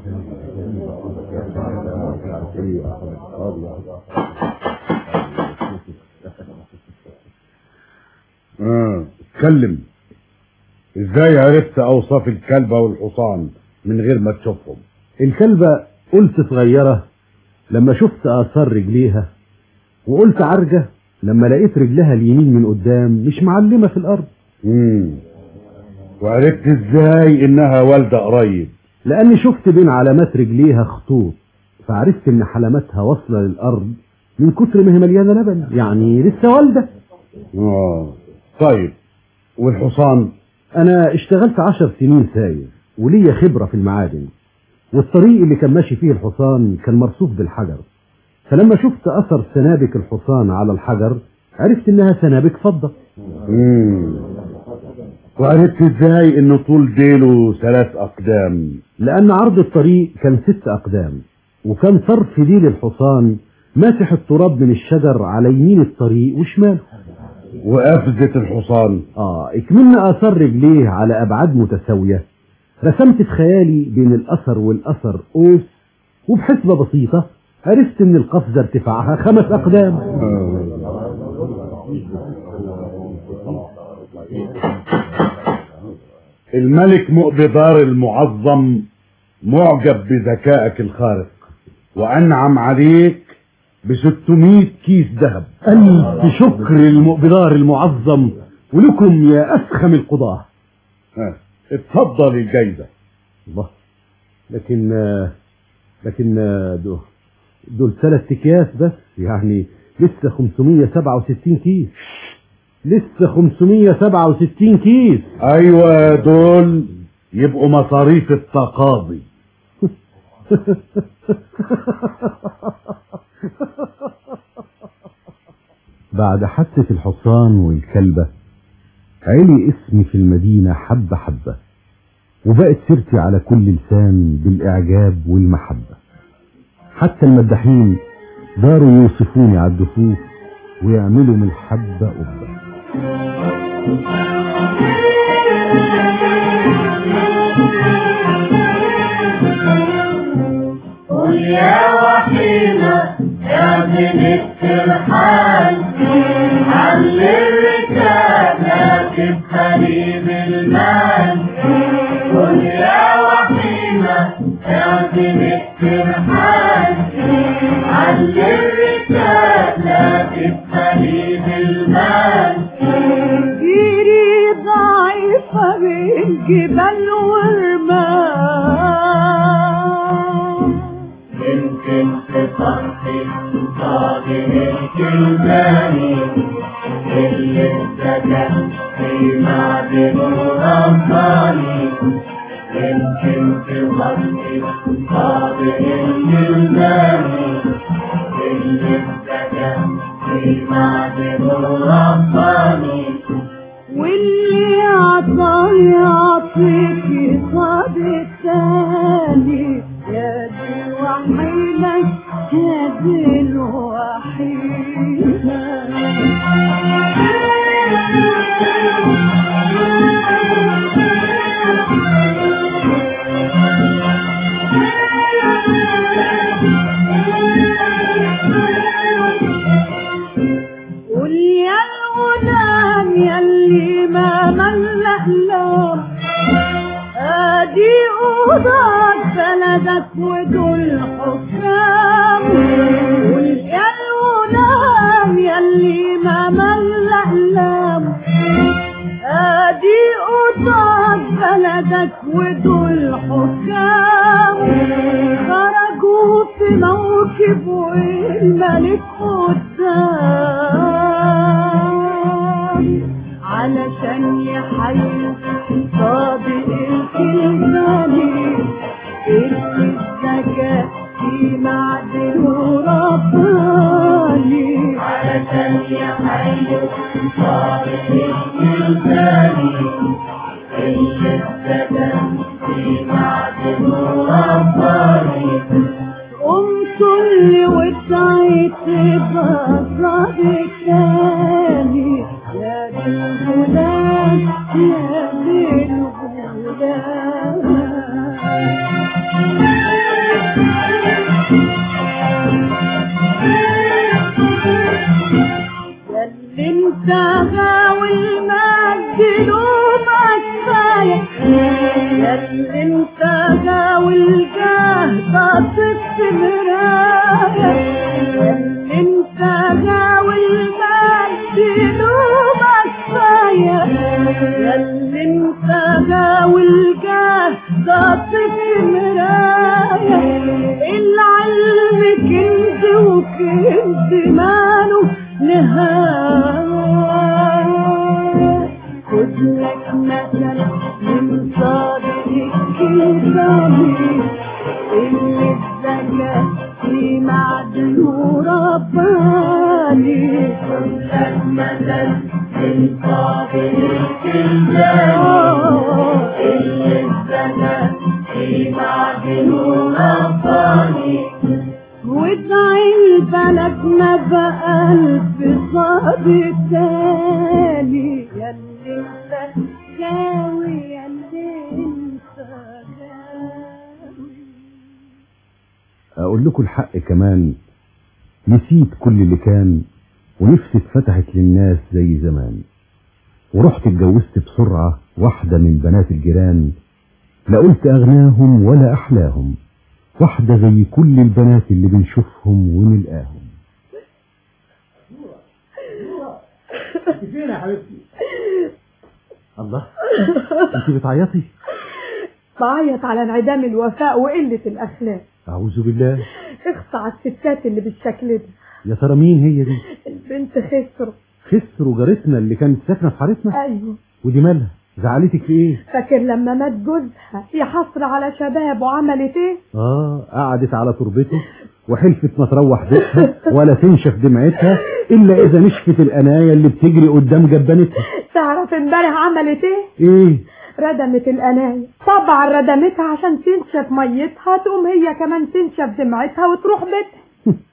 اه اتكلم ازاي عرفت اوصاف الكلبة والحصان من غير ما تشوفهم الكلبة قلت صغيرة لما شفت آثار رجليها وقلت عرجة لما لقيت رجلها اليمين من قدام مش معلمة في الأرض امم وعرفت ازاي انها والدة قريب لأني شفت بين علامات رجليها خطوط فعرفت إن حلماتها واصلة للأرض من كتر ما هي مليانة لبن يعني لسه والدة اه طيب والحصان أنا اشتغلت عشر سنين ساير وليا خبرة في المعادن والطريق اللي كان ماشي فيه الحصان كان مرصوف بالحجر فلما شفت أثر سنابك الحصان على الحجر عرفت إنها سنابك فضة امم وعرفت ازاي ان طول ديله ثلاث اقدام لأن عرض الطريق كان ست أقدام وكان طرف ديل الحصان ماسح التراب من الشجر على يمين الطريق وشماله وقفزة الحصان اه اكملنا اثار رجليه على ابعاد متساوية رسمت في خيالي بين الاثر والاثر قوس وبحسبة بسيطة عرفت ان القفزة ارتفاعها خمس اقدام الملك مقبدار المعظم معجب بذكائك الخارق وأنعم عليك ب 600 كيس ذهب ألف شكر للمقبدار المعظم ولكم يا أفخم القضاة ها، اتفضل الجايزة الله لكن لكن دول, دول ثلاث اكياس بس يعني لسه 567 كيس لسه 567 كيس أيوة دول يبقوا مصاريف التقاضي بعد حادثة الحصان والكلبة علي اسمي في المدينة حبة حبة وبقت سيرتي على كل لسان بالإعجاب والمحبة حتى المداحين داروا يوصفوني على الدفوف ويعملوا من الحبة قبة قل يا وحيدة يا بنت الحاج حل الركاب راكب حبيب المال قل يا وحيدة يا بنت الحاج حل الركاب راكب حبيب المال جيري ضعيفة بين جبال ورمان يمكن تصحي صادق الكلماني اللي ابتدى في معدن رباني يمكن تصحي صادق الكلماني اللي ابتدى في معدن رباني واللي عطاني يعطيكي صاد التاني يا دي الوحيدة يا دي قول يا الغلام يلي ما من أحلام ادي اوضاع بلدك ودول حكام قول يا الغلام يلي ما من أحلام ادي اوضاع بلدك ودول حكام خرجوا في موكب والملك قدام علشان يحيوا صادق الكلماني اللي الزكاة في معدن رباني علشان يحيوا صادق الكلماني اللي ابتدى في معدن رباني قمت اللي ودعيت بأسرار التاني يا دي الغلام يا دي الغلام ياللي انت غاوي المجد ومكفاية ياللي انت غاوي الجاه طاطف في مراية ياللي انت غاوي المجد ومكفاية ياللي انت غاوي الجاه طاطف في مراية العلم كنز وكنز ماله نهاية خد لك مثل من صادق الكلماني اللي الزكاة في معدن رباني خد لك مثل من صادق الكلماني اللي الزكاة في معدن رباني بقى ألف صعب تاني يا اللي انت جاوي يا اللي انت جاوي اقول لكم الحق كمان نسيت كل اللي كان ونفسي اتفتحت للناس زي زمان ورحت اتجوزت بسرعة واحدة من بنات الجيران لا قلت اغناهم ولا احلاهم واحدة زي كل البنات اللي بنشوفهم ونلقاهم فين يا حبيبتي الله انت بتعيطي بعيط على انعدام الوفاء وقلة الأخلاق اعوذ بالله اخصى على الستات اللي بالشكل ده يا ترى مين هي دي البنت خسر خسروا جارتنا اللي كانت ساكنه في حارتنا ايوه ودي مالها زعلتك في ايه فاكر لما مات جوزها يا حسرة على شباب وعملت ايه اه قعدت على تربته وحلفت ما تروح بيتها ولا تنشف دمعتها الا اذا نشفت الانايا اللي بتجري قدام جبانتها تعرف امبارح عملت ايه ايه ردمت القناية طبعا ردمتها عشان تنشف ميتها تقوم هي كمان تنشف دمعتها وتروح بيتها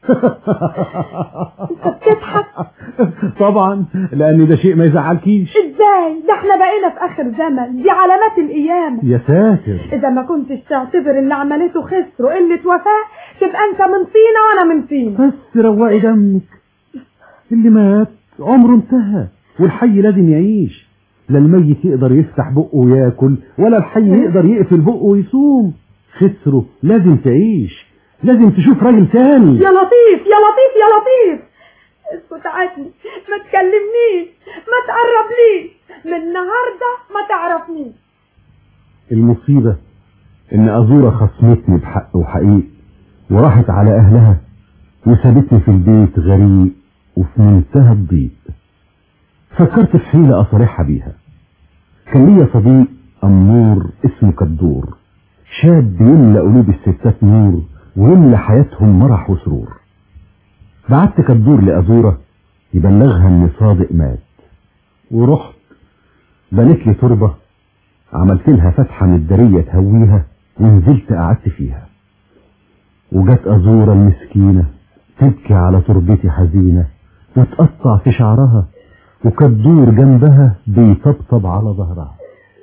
بتضحك طبعا لان ده شيء ما يزعلكيش ازاي ده احنا بقينا في اخر زمن دي علامات القيامة يا ساتر اذا ما كنتش تعتبر اللي عملته خسر وقلة وفاء تبقى انت من طينة وانا من طينة بس روقي دمك اللي مات عمره انتهى والحي لازم يعيش لا الميت يقدر يفتح بقه وياكل ولا الحي يقدر يقفل بقه ويصوم خسره لازم تعيش لازم تشوف راجل تاني يا لطيف يا لطيف يا لطيف اسكت عني ما تكلمنيش ما تقربليش من النهارده ما تعرفنيش المصيبة ان ازورة خصمتني بحق وحقيق وراحت على اهلها وسابتني في البيت غريق وفي منتهى الضيق فكرت في حيلة اصارحها بيها كان ليا صديق امور اسمه كدور شاب يملى قلوب الستات نور ويملى حياتهم مرح وسرور بعت كدور لأزورة يبلغها ان صادق مات ورحت بنيت لي تربة عملت لها فتحة مدارية تهويها ونزلت قعدت فيها وجت أزورة المسكينة تبكي على تربتي حزينة وتقطع في شعرها وكدور جنبها بيطبطب على ظهرها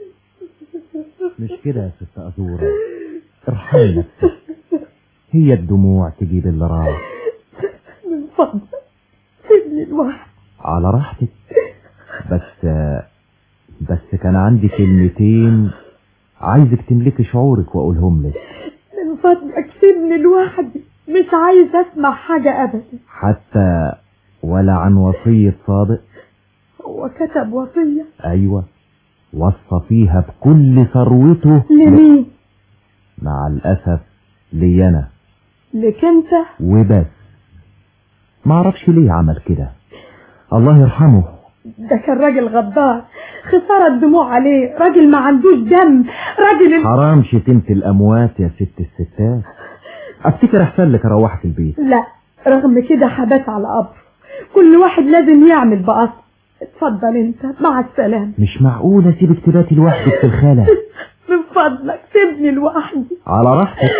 مش كده يا ست أزورة ارحمي نفسك هي الدموع تجيب اللي راح من فضلك سيبني لوحدي على راحتك بس بس كان عندي كلمتين عايزك تملكي شعورك واقولهم لك من فضلك سيبني لوحدي مش عايز اسمع حاجة ابدا حتى ولا عن وصية صادق هو كتب وصية ايوه وصى فيها بكل ثروته لمين مع الاسف لي انا لك انت وبس معرفش ليه عمل كده الله يرحمه ده كان راجل غدار خسارة الدموع عليه راجل ما عندوش دم راجل ال... حرام شتمت الاموات يا ست الستات افتكر احسن لك اروحك البيت لا رغم كده حبات على قبر كل واحد لازم يعمل بأصل اتفضل انت مع السلامة مش معقول اسيبك تباتي لوحدك في الخلا من فضلك سيبني لوحدي على راحتك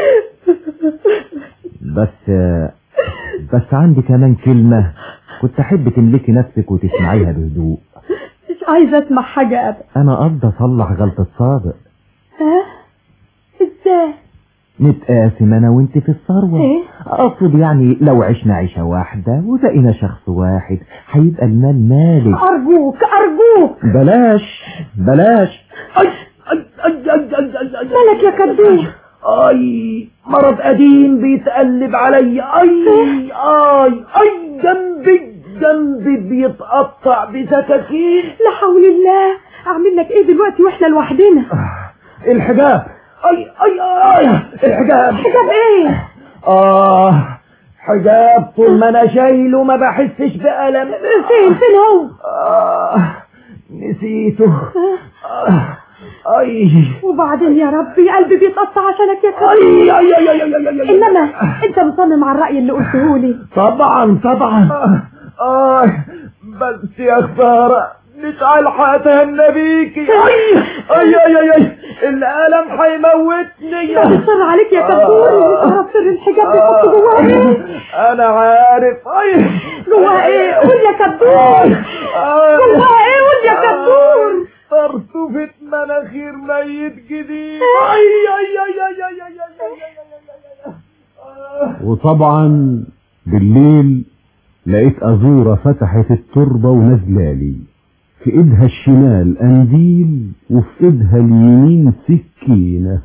بس بس عندي كمان كلمة كنت احب تملكي نفسك وتسمعيها بهدوء مش عايزة اسمع حاجة ابدا انا قصدي اصلح غلطة صادق ها ازاي نتقاسم انا وانت في الثروة ايه اقصد يعني لو عشنا عيشة واحدة وبقينا شخص واحد هيبقى المال مالك ارجوك ارجوك بلاش بلاش اي اي اي اي اي اي اي مالك يا كدوش اي مرض قديم بيتقلب علي اي اي اي جنبي جنبي بيتقطع بسكاكين لا حول الله اعمل لك ايه دلوقتي واحنا لوحدنا الحجاب اي اي اي الحجاب حجاب ايه اه حجاب طول ما انا شايله ما بحسش بألم فين فين هو آه نسيته آه اي وبعدين يا ربي قلبي بيتقطع عشانك يا كدوش اي اي اي اي اي اي اي انما انت مصمم على الرأي اللي قلته لي طبعا طبعا آه بس يا خسارة مش هلحق اتهنى بيكي اي اي اي اي, أي. الالم هيموتني بعد الشر عليك يا كبور تعرف سر الحجاب بيحط جواه ايه انا عارف اي جواه ايه قول يا كبور جواه ايه قول يا كبور طرطوفة مناخير ميت جديد اي اي اي اي اي اي اي اي وطبعا بالليل لقيت أزورة فتحت التربة ونزلالي في ايدها الشمال قنديل وفي ايدها اليمين سكينة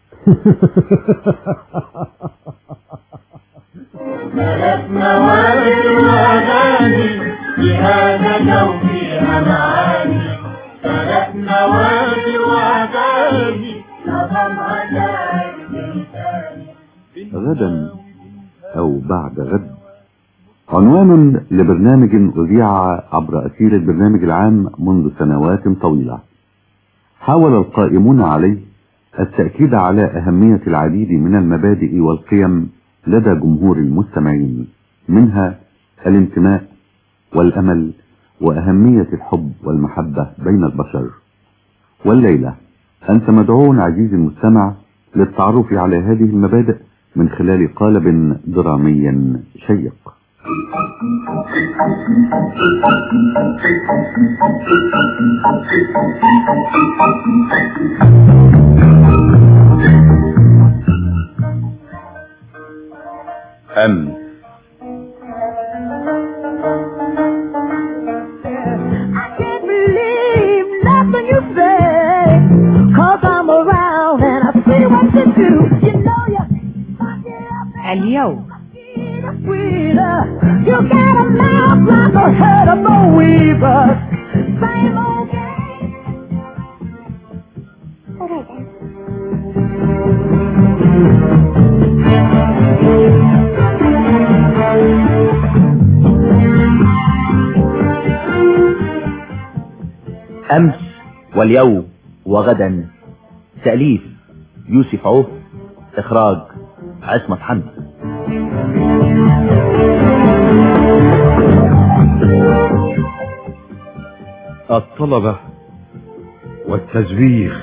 ثلاث مواد وأغاني بهذا لو فيها معاني ثلاث مواد وأغاني نظم عجائب الإنسان غدا أو بعد غد عنوان لبرنامج أذيع عبر أثير البرنامج العام منذ سنوات طويلة حاول القائمون عليه التأكيد على أهمية العديد من المبادئ والقيم لدى جمهور المستمعين منها الانتماء والأمل وأهمية الحب والمحبة بين البشر والليلة أنت مدعو عزيزي المستمع للتعرف على هذه المبادئ من خلال قالب درامي شيق أمن can't believe nothing you say. Cause I'm around and I see what you do. You know you اليوم sweeter. You got a mouth like a head of a weaver. Same old أمس واليوم وغدا تأليف يوسف عوف إخراج عصمت حمد الطلبة والتزويغ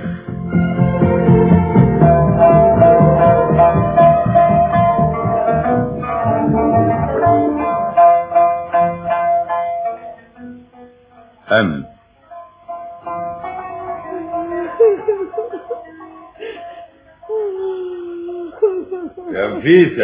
أمن يا نفيسة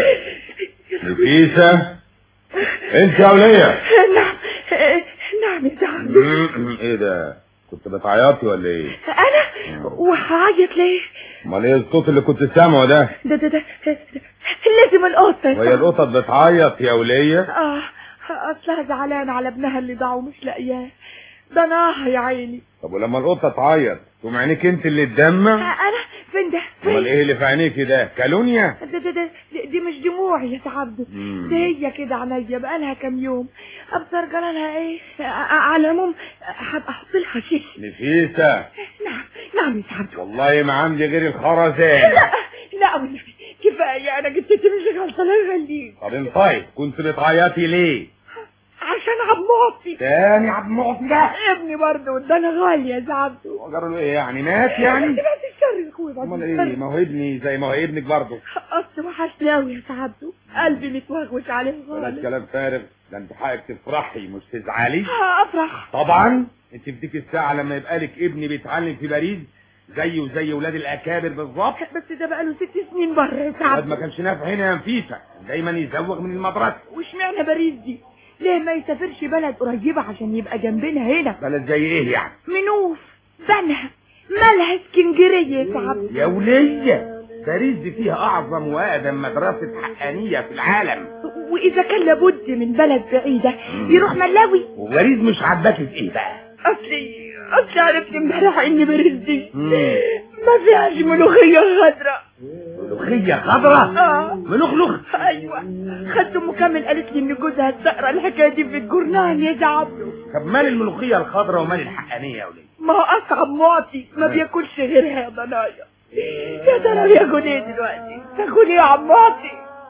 نفيسة انت يا ولية نعم نعم يا زعل مم، ايه ده كنت بتعيطي ولا ايه انا وهعيط ليه امال ايه الصوت اللي كنت سامعه ده ده ده ده لازم القطة وهي القطط بتعيط يا ولية اه اصلها زعلانة على ابنها اللي ضاع ومش لاقياه ده ناها يا عيني طب ولما القطة تعيط تقوم عينيك انت اللي تدمع انا فين ده امال ايه اللي في عينيك ده كالونيا ده ده ده دي مش دموعي يا سعد مم. ده هي كده عينيا بقالها كام يوم ابصر جرالها ايه ع- على العموم هبقى احط لها شيء نفيسة نعم نعم يا سعد والله ما عندي غير الخرزان لا لا والنبي كفايه انا جبت مش غلطانه يخليك طب انطيب كنت بتعيطي ليه عشان عموتي تاني عموتي ده ابني برضه وادانا غالي يا سعد جرى له ايه يعني مات يعني بس الشر يا اخويا بعد امال الشر. ايه ما هو ابني زي ما هو ابنك برضه اصل وحشني قوي يا سعد قلبي متوغوش عليه بلاش خالص كلام فارغ ده انت حقك تفرحي مش تزعلي افرح طبعا انت في ديك الساعه لما يبقى لك ابن بيتعلم في باريس زيه وزي ولاد الاكابر بالظبط بس ده بقاله ست سنين بره يا الواد سعد ما كانش نافع هنا يا نفيسه دايما يزوغ من المدرسه واشمعنى باريس دي ليه ما يسافرش بلد قريبة عشان يبقى جنبنا هنا بلد زي ايه يعني منوف بنها مالها اسكندرية يا سعد يا ولية باريس دي فيها اعظم واقدم مدرسه حقانيه في العالم واذا كان لابد من بلد بعيدة يروح ملاوي وباريس مش عاجباكي في ايه بقى اصلي اصلي عرفت امبارح ان باريس دي مم. ما فيهاش ملوخية خضراء ملوخيه خضراء اه ملوخلوخ ايوه خدت ام كامل قالت لي ان جوزها تقرا الحكايه دي في الجورنال يا سعد طب مال الملوخيه الخضراء ومال الحقانيه يا ولية ما هو اصعب معطي ما بياكلش غيرها يا ضنايا يا ترى بياكل ايه دلوقتي تاكل ايه يا عم معطي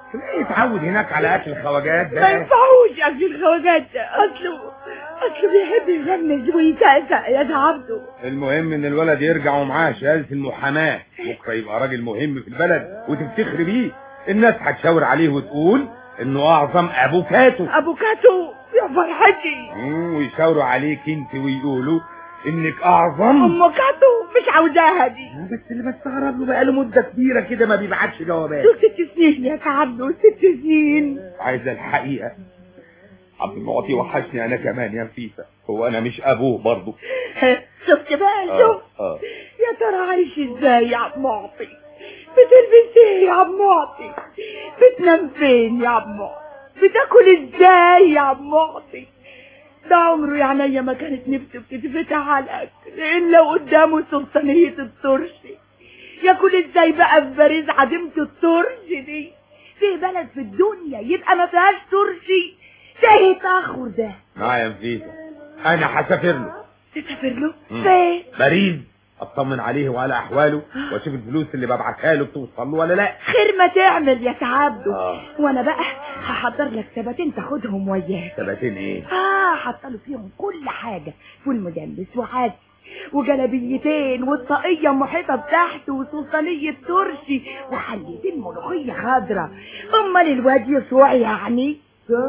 تلاقيه اتعود هناك على اكل الخواجات ما ده ينفعوش اكل الخواجات ده اصله اصله بيحب يغمز ويسقسق يا ده عبده المهم ان الولد يرجع ومعاه شهاده المحاماه بكره يبقى راجل مهم في البلد وتفتخري بيه الناس هتشاور عليه وتقول انه اعظم افوكاتو ابو كاتو يا فرحتي مم، ويشاوروا عليك انت ويقولوا انك اعظم ام كاتو مش عاوزاها دي بس اللي بستغرب له بقاله مده كبيره كده ما بيبعتش جوابات دول ست سنين يا عبده ست سنين عايز الحقيقه عبد المعطي وحشني انا كمان يا نفيسه هو انا مش ابوه برضه شفت بقى آه، شوف آه. يا ترى عايش ازاي يا عم معطي بتلبس ايه يا عم معطي بتنام فين يا عم معطي بتاكل ازاي يا عم معطي ده عمره يا عينيا ما كانت نفسه بتتفتح على الاكل الا قدامه سلطانيه الترشي ياكل ازاي بقى في باريس عديمه الترشي دي في بلد في الدنيا يبقى ما فيهاش ترشي ده ايه تاخر ده معايا يا نفيسه انا هسافر له تسافر له مم. فين باريس اطمن عليه وعلى احواله واشوف الفلوس اللي ببعتها له بتوصل له ولا لا خير ما تعمل يا سعبده آه. وانا بقى هحضر لك ثباتين تاخدهم وياك ثباتين ايه اه حطله فيهم كل حاجه فول مدلس وعدس وجلبيتين والطاقية محيطة بتحت وسلطانية ترشي وحليتين ملوخية خضرة امال الواد يسوع يعني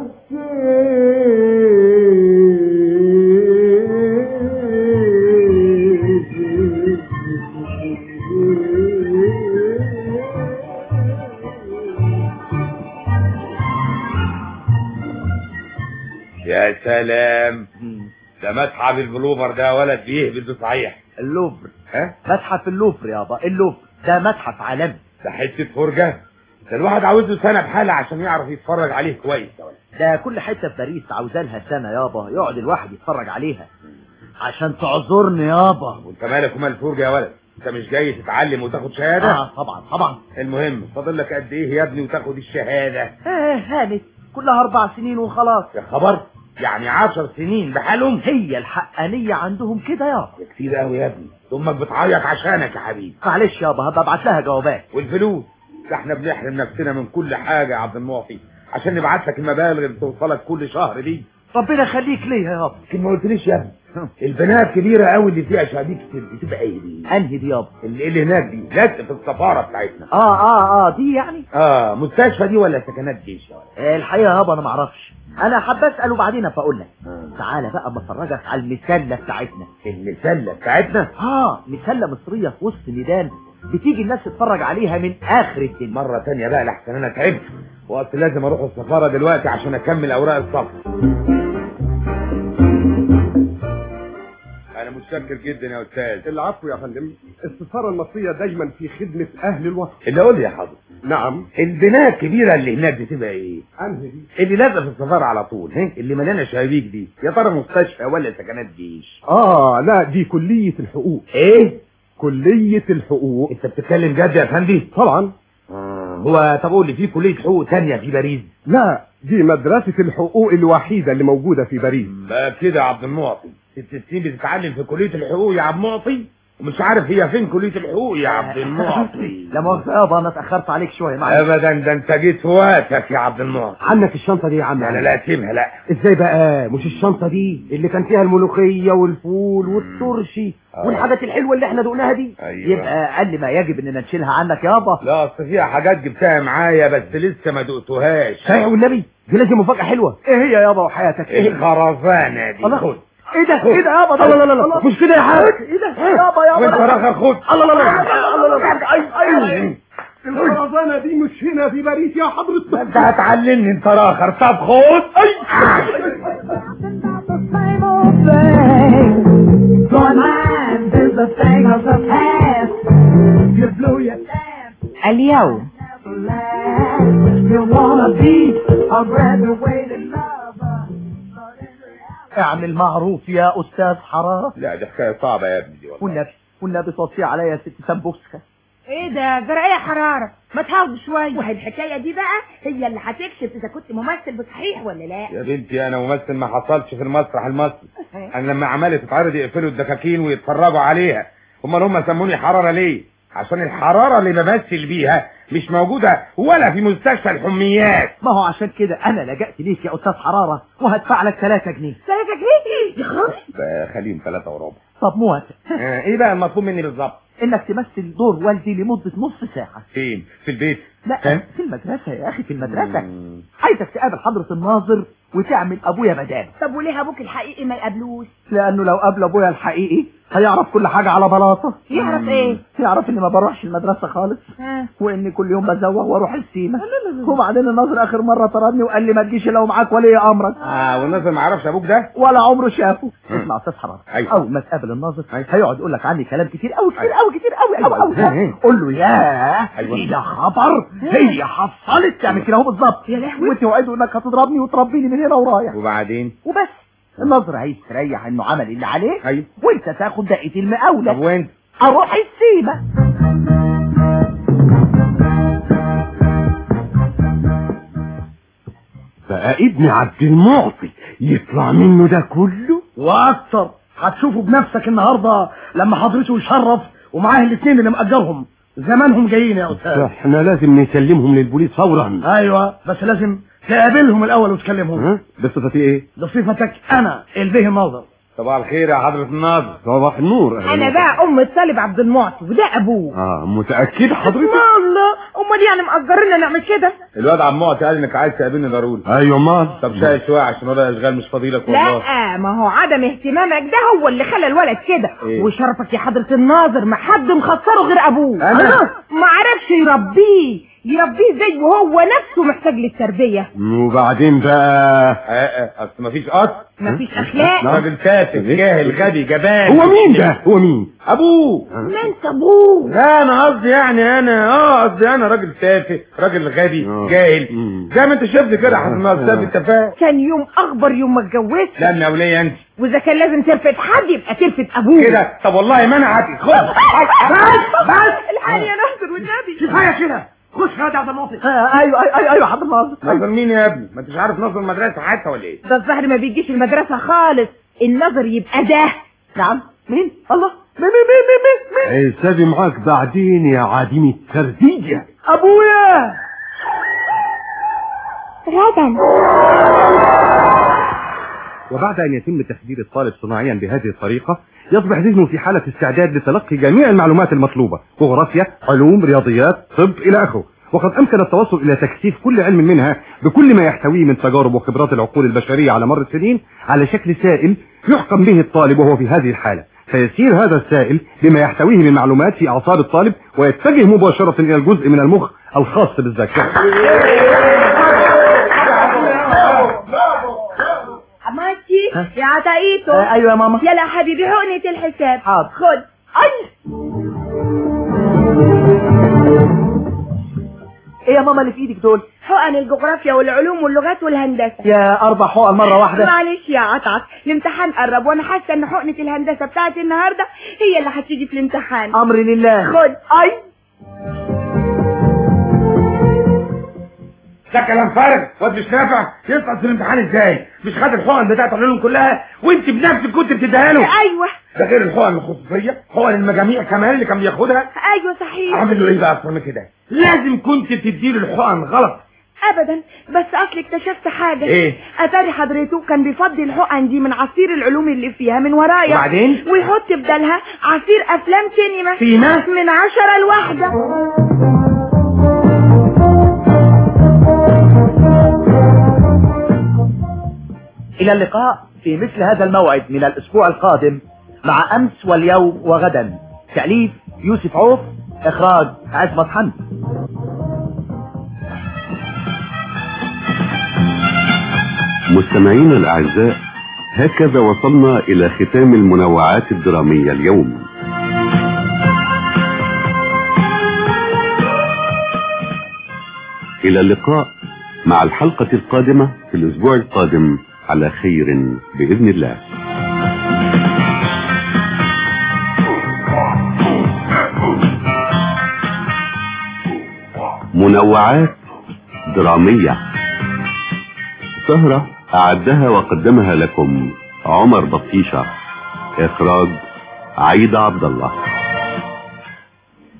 يا سلام ده متحف البلوفر ده ولد بيهبد صحيح اللوفر ها متحف اللوفر يابا اللوفر ده متحف عالمي ده حته فرجه ده الواحد عاوز له سنه بحالها عشان يعرف يتفرج عليه كويس يا ولد. ده كل حته في باريس عاوزة لها سنه يابا يقعد الواحد يتفرج عليها عشان تعذرني يابا وانت مالك ومال الفرجه يا ولد انت مش جاي تتعلم وتاخد شهاده اه طبعا طبعا المهم فاضل لك قد ايه يا ابني وتاخد الشهاده اه هانت كلها اربع سنين وخلاص يا خبر يعني عشر سنين بحالهم هي الحقانية عندهم كده يابا كتير قوي يا ابني امك بتعيط عشانك يا حبيبي معلش يابا هبقى ابعت لها جوابات والفلوس ده احنا بنحرم نفسنا من كل حاجه يا عبد المعطي عشان نبعت لك المبالغ اللي بتوصلك كل شهر دي ربنا يخليك ليا يابا لكن ما قلتليش يا ابني البنات كبيره قوي اللي فيها شهاديك بتبقى ايه دي انهي دي يابا اللي, اللي هناك دي لازق في السفاره بتاعتنا اه اه اه دي يعني اه مستشفى دي ولا سكنات جيش يا ولد آه الحقيقه يابا انا معرفش انا حابب اسال وبعدين ابقى اقول لك تعالى بقى اما افرجك على المسله بتاعتنا المسله بتاعتنا اه مسله مصريه في وسط ميدان بتيجي الناس تتفرج عليها من اخر الدنيا مره تانية بقى لحسن انا تعبت وقت لازم اروح السفاره دلوقتي عشان اكمل اوراق السفر انا متشكر جدا يا استاذ العفو يا فندم السفارة المصرية دايما في خدمة أهل الوطن اللي قول لي يا حضر نعم البنايه الكبيره اللي هناك دي تبقى ايه أنهي دي اللي لازقه في السفاره على طول ها اللي مليانه شبابيك دي يا ترى مستشفى ولا سكنات جيش آه لا دي كلية الحقوق ايه كلية الحقوق انت بتتكلم جد يا فندي طبعا آه. هو طب قول لي في كليه حقوق تانية في باريس لا دي مدرسة الحقوق الوحيدة اللي موجودة في باريس بقى كده يا عبد المعطي ست سنين بتتعلم في كليه الحقوق يا عبد المعطي ومش عارف هي فين كليه الحقوق يا عبد المعطي لا مؤاخذه يابا انا اتاخرت عليك شويه معلش ابدا ده انت جيت في وقتك يا عبد المعطي عنك الشنطة دي يا عم لا لا لا سيبها لا ازاي بقى مش الشنطة دي اللي كان فيها الملوخية والفول والترشي آه. والحاجات الحلوة اللي احنا دقناها دي ايوه يبقى اقل ما يجب اننا نشيلها عنك يابا لا اصل فيها حاجات جبتها معايا بس لسه ما دقتوهاش صحيح والنبي دي لازم مفاجأة حلوة ايه هي يابا وحياتك ايه الخرزانه دي الله. خد ايه ده ايه ده يابا لا لا لا لا مش كده يا حاج ايه ده يابا يابا وانت راخر خد الله لا لا الله لا اي اي الخرزانة دي مش هنا في باريس يا حضرة انت هتعلمني انت راخر طب خد اليوم اعمل معروف يا استاذ حرام لا دي حكايه صعبه يا ابني دي والله والنبي والنبي توصي عليا يا ست سمبوسكه ايه ده جرأة حرارة ما تهاوب شوية وهي الحكاية دي بقى هي اللي هتكشف اذا كنت ممثل بصحيح ولا لا يا بنتي انا ممثل ما حصلش في المسرح المصري انا لما عمالي تتعرض يقفلوا الدكاكين ويتفرجوا عليها امال هم سموني حراره ليه عشان الحراره اللي بمثل بيها مش موجودة ولا في مستشفى الحميات ما هو عشان كده انا لجأت ليك يا استاذ حرارة وهدفع لك 3 جنيه 3 جنيه يا خبر خليهم ثلاثة وربع طب موافق آه، ايه بقى المطلوب مني بالظبط انك تمثل دور والدي لمدة نص ساعة فين في البيت لا فين؟ في المدرسة يا اخي في المدرسة عايزك تقابل حضرة الناظر وتعمل ابويا بداله طب وليه ابوك الحقيقي ما يقابلوش لانه لو قابل ابويا الحقيقي هيعرف كل حاجة على بلاطة يعرف ايه يعرف اني ما بروحش المدرسة خالص ها واني كل يوم بزوغ واروح السيما وبعدين الناظر اخر مرة طردني وقال لي ما تجيش لو معاك ولي امرك اه والناظر ما عرفش ابوك ده ولا عمره شافه اسمع يا استاذ حرام أيوة. اول ما تقابل الناظر أيوة. هيقعد يقول لك عني كلام كتير قوي كتير أيوة. قوي كتير قوي قوي أيوة. قوي قول له ياه أيوة. يا خبر هي حصلت تعمل كده اهو بالظبط يا لهوي. وتوعده انك هتضربني وتربيني من هنا ورايح وبعدين وبس الناظر هيستريح انه عمل اللي عليه ايوه وانت تاخد دقه طب المقاوله وانت اروح السيما بقى ابن عبد المعطي يطلع منه ده كله واكتر هتشوفه بنفسك النهارده لما حضرته يشرف ومعاه الاثنين اللي مأجرهم زمانهم جايين يا استاذ احنا لازم نسلمهم للبوليس فورا ايوه بس لازم تقابلهم الاول وتكلمهم ها بصفتي ايه بصفتك انا البيه الناظر صباح الخير يا حضرة الناظر صباح النور أهلا انا وسهلا. بقى ام الطالب عبد المعطي وده ابوه اه متأكد حضرتك الله امال يعني مأجرنا نعمل كده الواد عم معطي قال انك عايز تقابلني ضروري ايوه مال طب شاي شوية عشان ولا اشغال مش فاضيلك والله لا ما هو عدم اهتمامك ده هو اللي خلى الولد كده إيه؟ وشرفك يا حضرة الناظر ما حد مخسره غير ابوه أنا؟ ما عرفش يربيه يربيه زي وهو نفسه محتاج للتربية وبعدين بقى آه، آه، اصل مفيش اصل مفيش اخلاق راجل تافه جاهل غبي جبان هو مين ده هو مين ابوه انت ابوه لا انا قصدي يعني انا اه قصدي انا راجل تافه راجل غبي آه. جاهل مم. زي ما انت شفت كده يا حضرة الناظر ده بالتفاهه كان يوم اخبر يوم ما اتجوزت لا من اوليه انت واذا كان لازم تلفت حد يبقى تلفت ابوه كده طب والله ما انا هاتي خد بس بس الحقني يا ناصر والنبي كفايه كده خش يا واد يا عبد المعطي آه ايوه ايوه ايوه ايوه حضر الناظر ناظر مين يا ابني ما انتش عارف ناظر المدرسه حتى ولا ايه ده الظهر ما بيجيش المدرسة خالص النظر يبقى ده نعم مين الله مين مين مين مين مين, مين؟ حسابي معاك بعدين يا عديم التردية ابويا غدا وبعد أن يتم تخدير الطالب صناعيا بهذه الطريقة يصبح ذهنه في حالة استعداد لتلقي جميع المعلومات المطلوبة جغرافيا علوم رياضيات طب إلى آخره وقد أمكن التوصل إلى تكثيف كل علم منها بكل ما يحتويه من تجارب وخبرات العقول البشرية على مر السنين على شكل سائل يحكم به الطالب وهو في هذه الحالة فيسير هذا السائل بما يحتويه من معلومات في أعصاب الطالب ويتجه مباشرة إلى الجزء من المخ الخاص بالذاكرة حماتي يا عطايتو آه ايوه يا ماما يلا حبيبي حقنة الحساب حاضر. خد اي ايه يا ماما اللي في ايدك دول حقن الجغرافيا والعلوم واللغات والهندسة يا اربع حقن مرة واحدة معلش يا عطعط الامتحان قرب وانا حاسه ان حقنه الهندسه بتاعت النهارده هي اللي هتيجي في الامتحان امري لله خد اي ده كلام فارغ واد مش نافع يسقط في الامتحان ازاي مش خد الحقن بتاعت العلوم كلها وانت بنفسك كنت بتديها له ايوه ده غير الحقن الخصوصيه حقن المجاميع كمان اللي كان بياخدها ايوه صحيح اعمل له ايه بقى اكتر من كده لازم كنت تديله الحقن غلط ابدا بس اصل اكتشفت حاجه ايه؟ اتاري حضرته كان بيفضي الحقن دي من عصير العلوم اللي فيها من ورايا وبعدين؟ ويحط بدلها عصير افلام سينما سيما؟ من عشرة لواحدة الى اللقاء في مثل هذا الموعد من الاسبوع القادم مع امس واليوم وغدا تأليف يوسف عوف اخراج عزمت حمد مستمعينا الأعزاء هكذا وصلنا إلى ختام المنوعات الدرامية اليوم إلى اللقاء مع الحلقة القادمة في الأسبوع القادم على خير بإذن الله منوعات درامية سهرة أعدها وقدمها لكم عمر بطيشة إخراج عيد عبد الله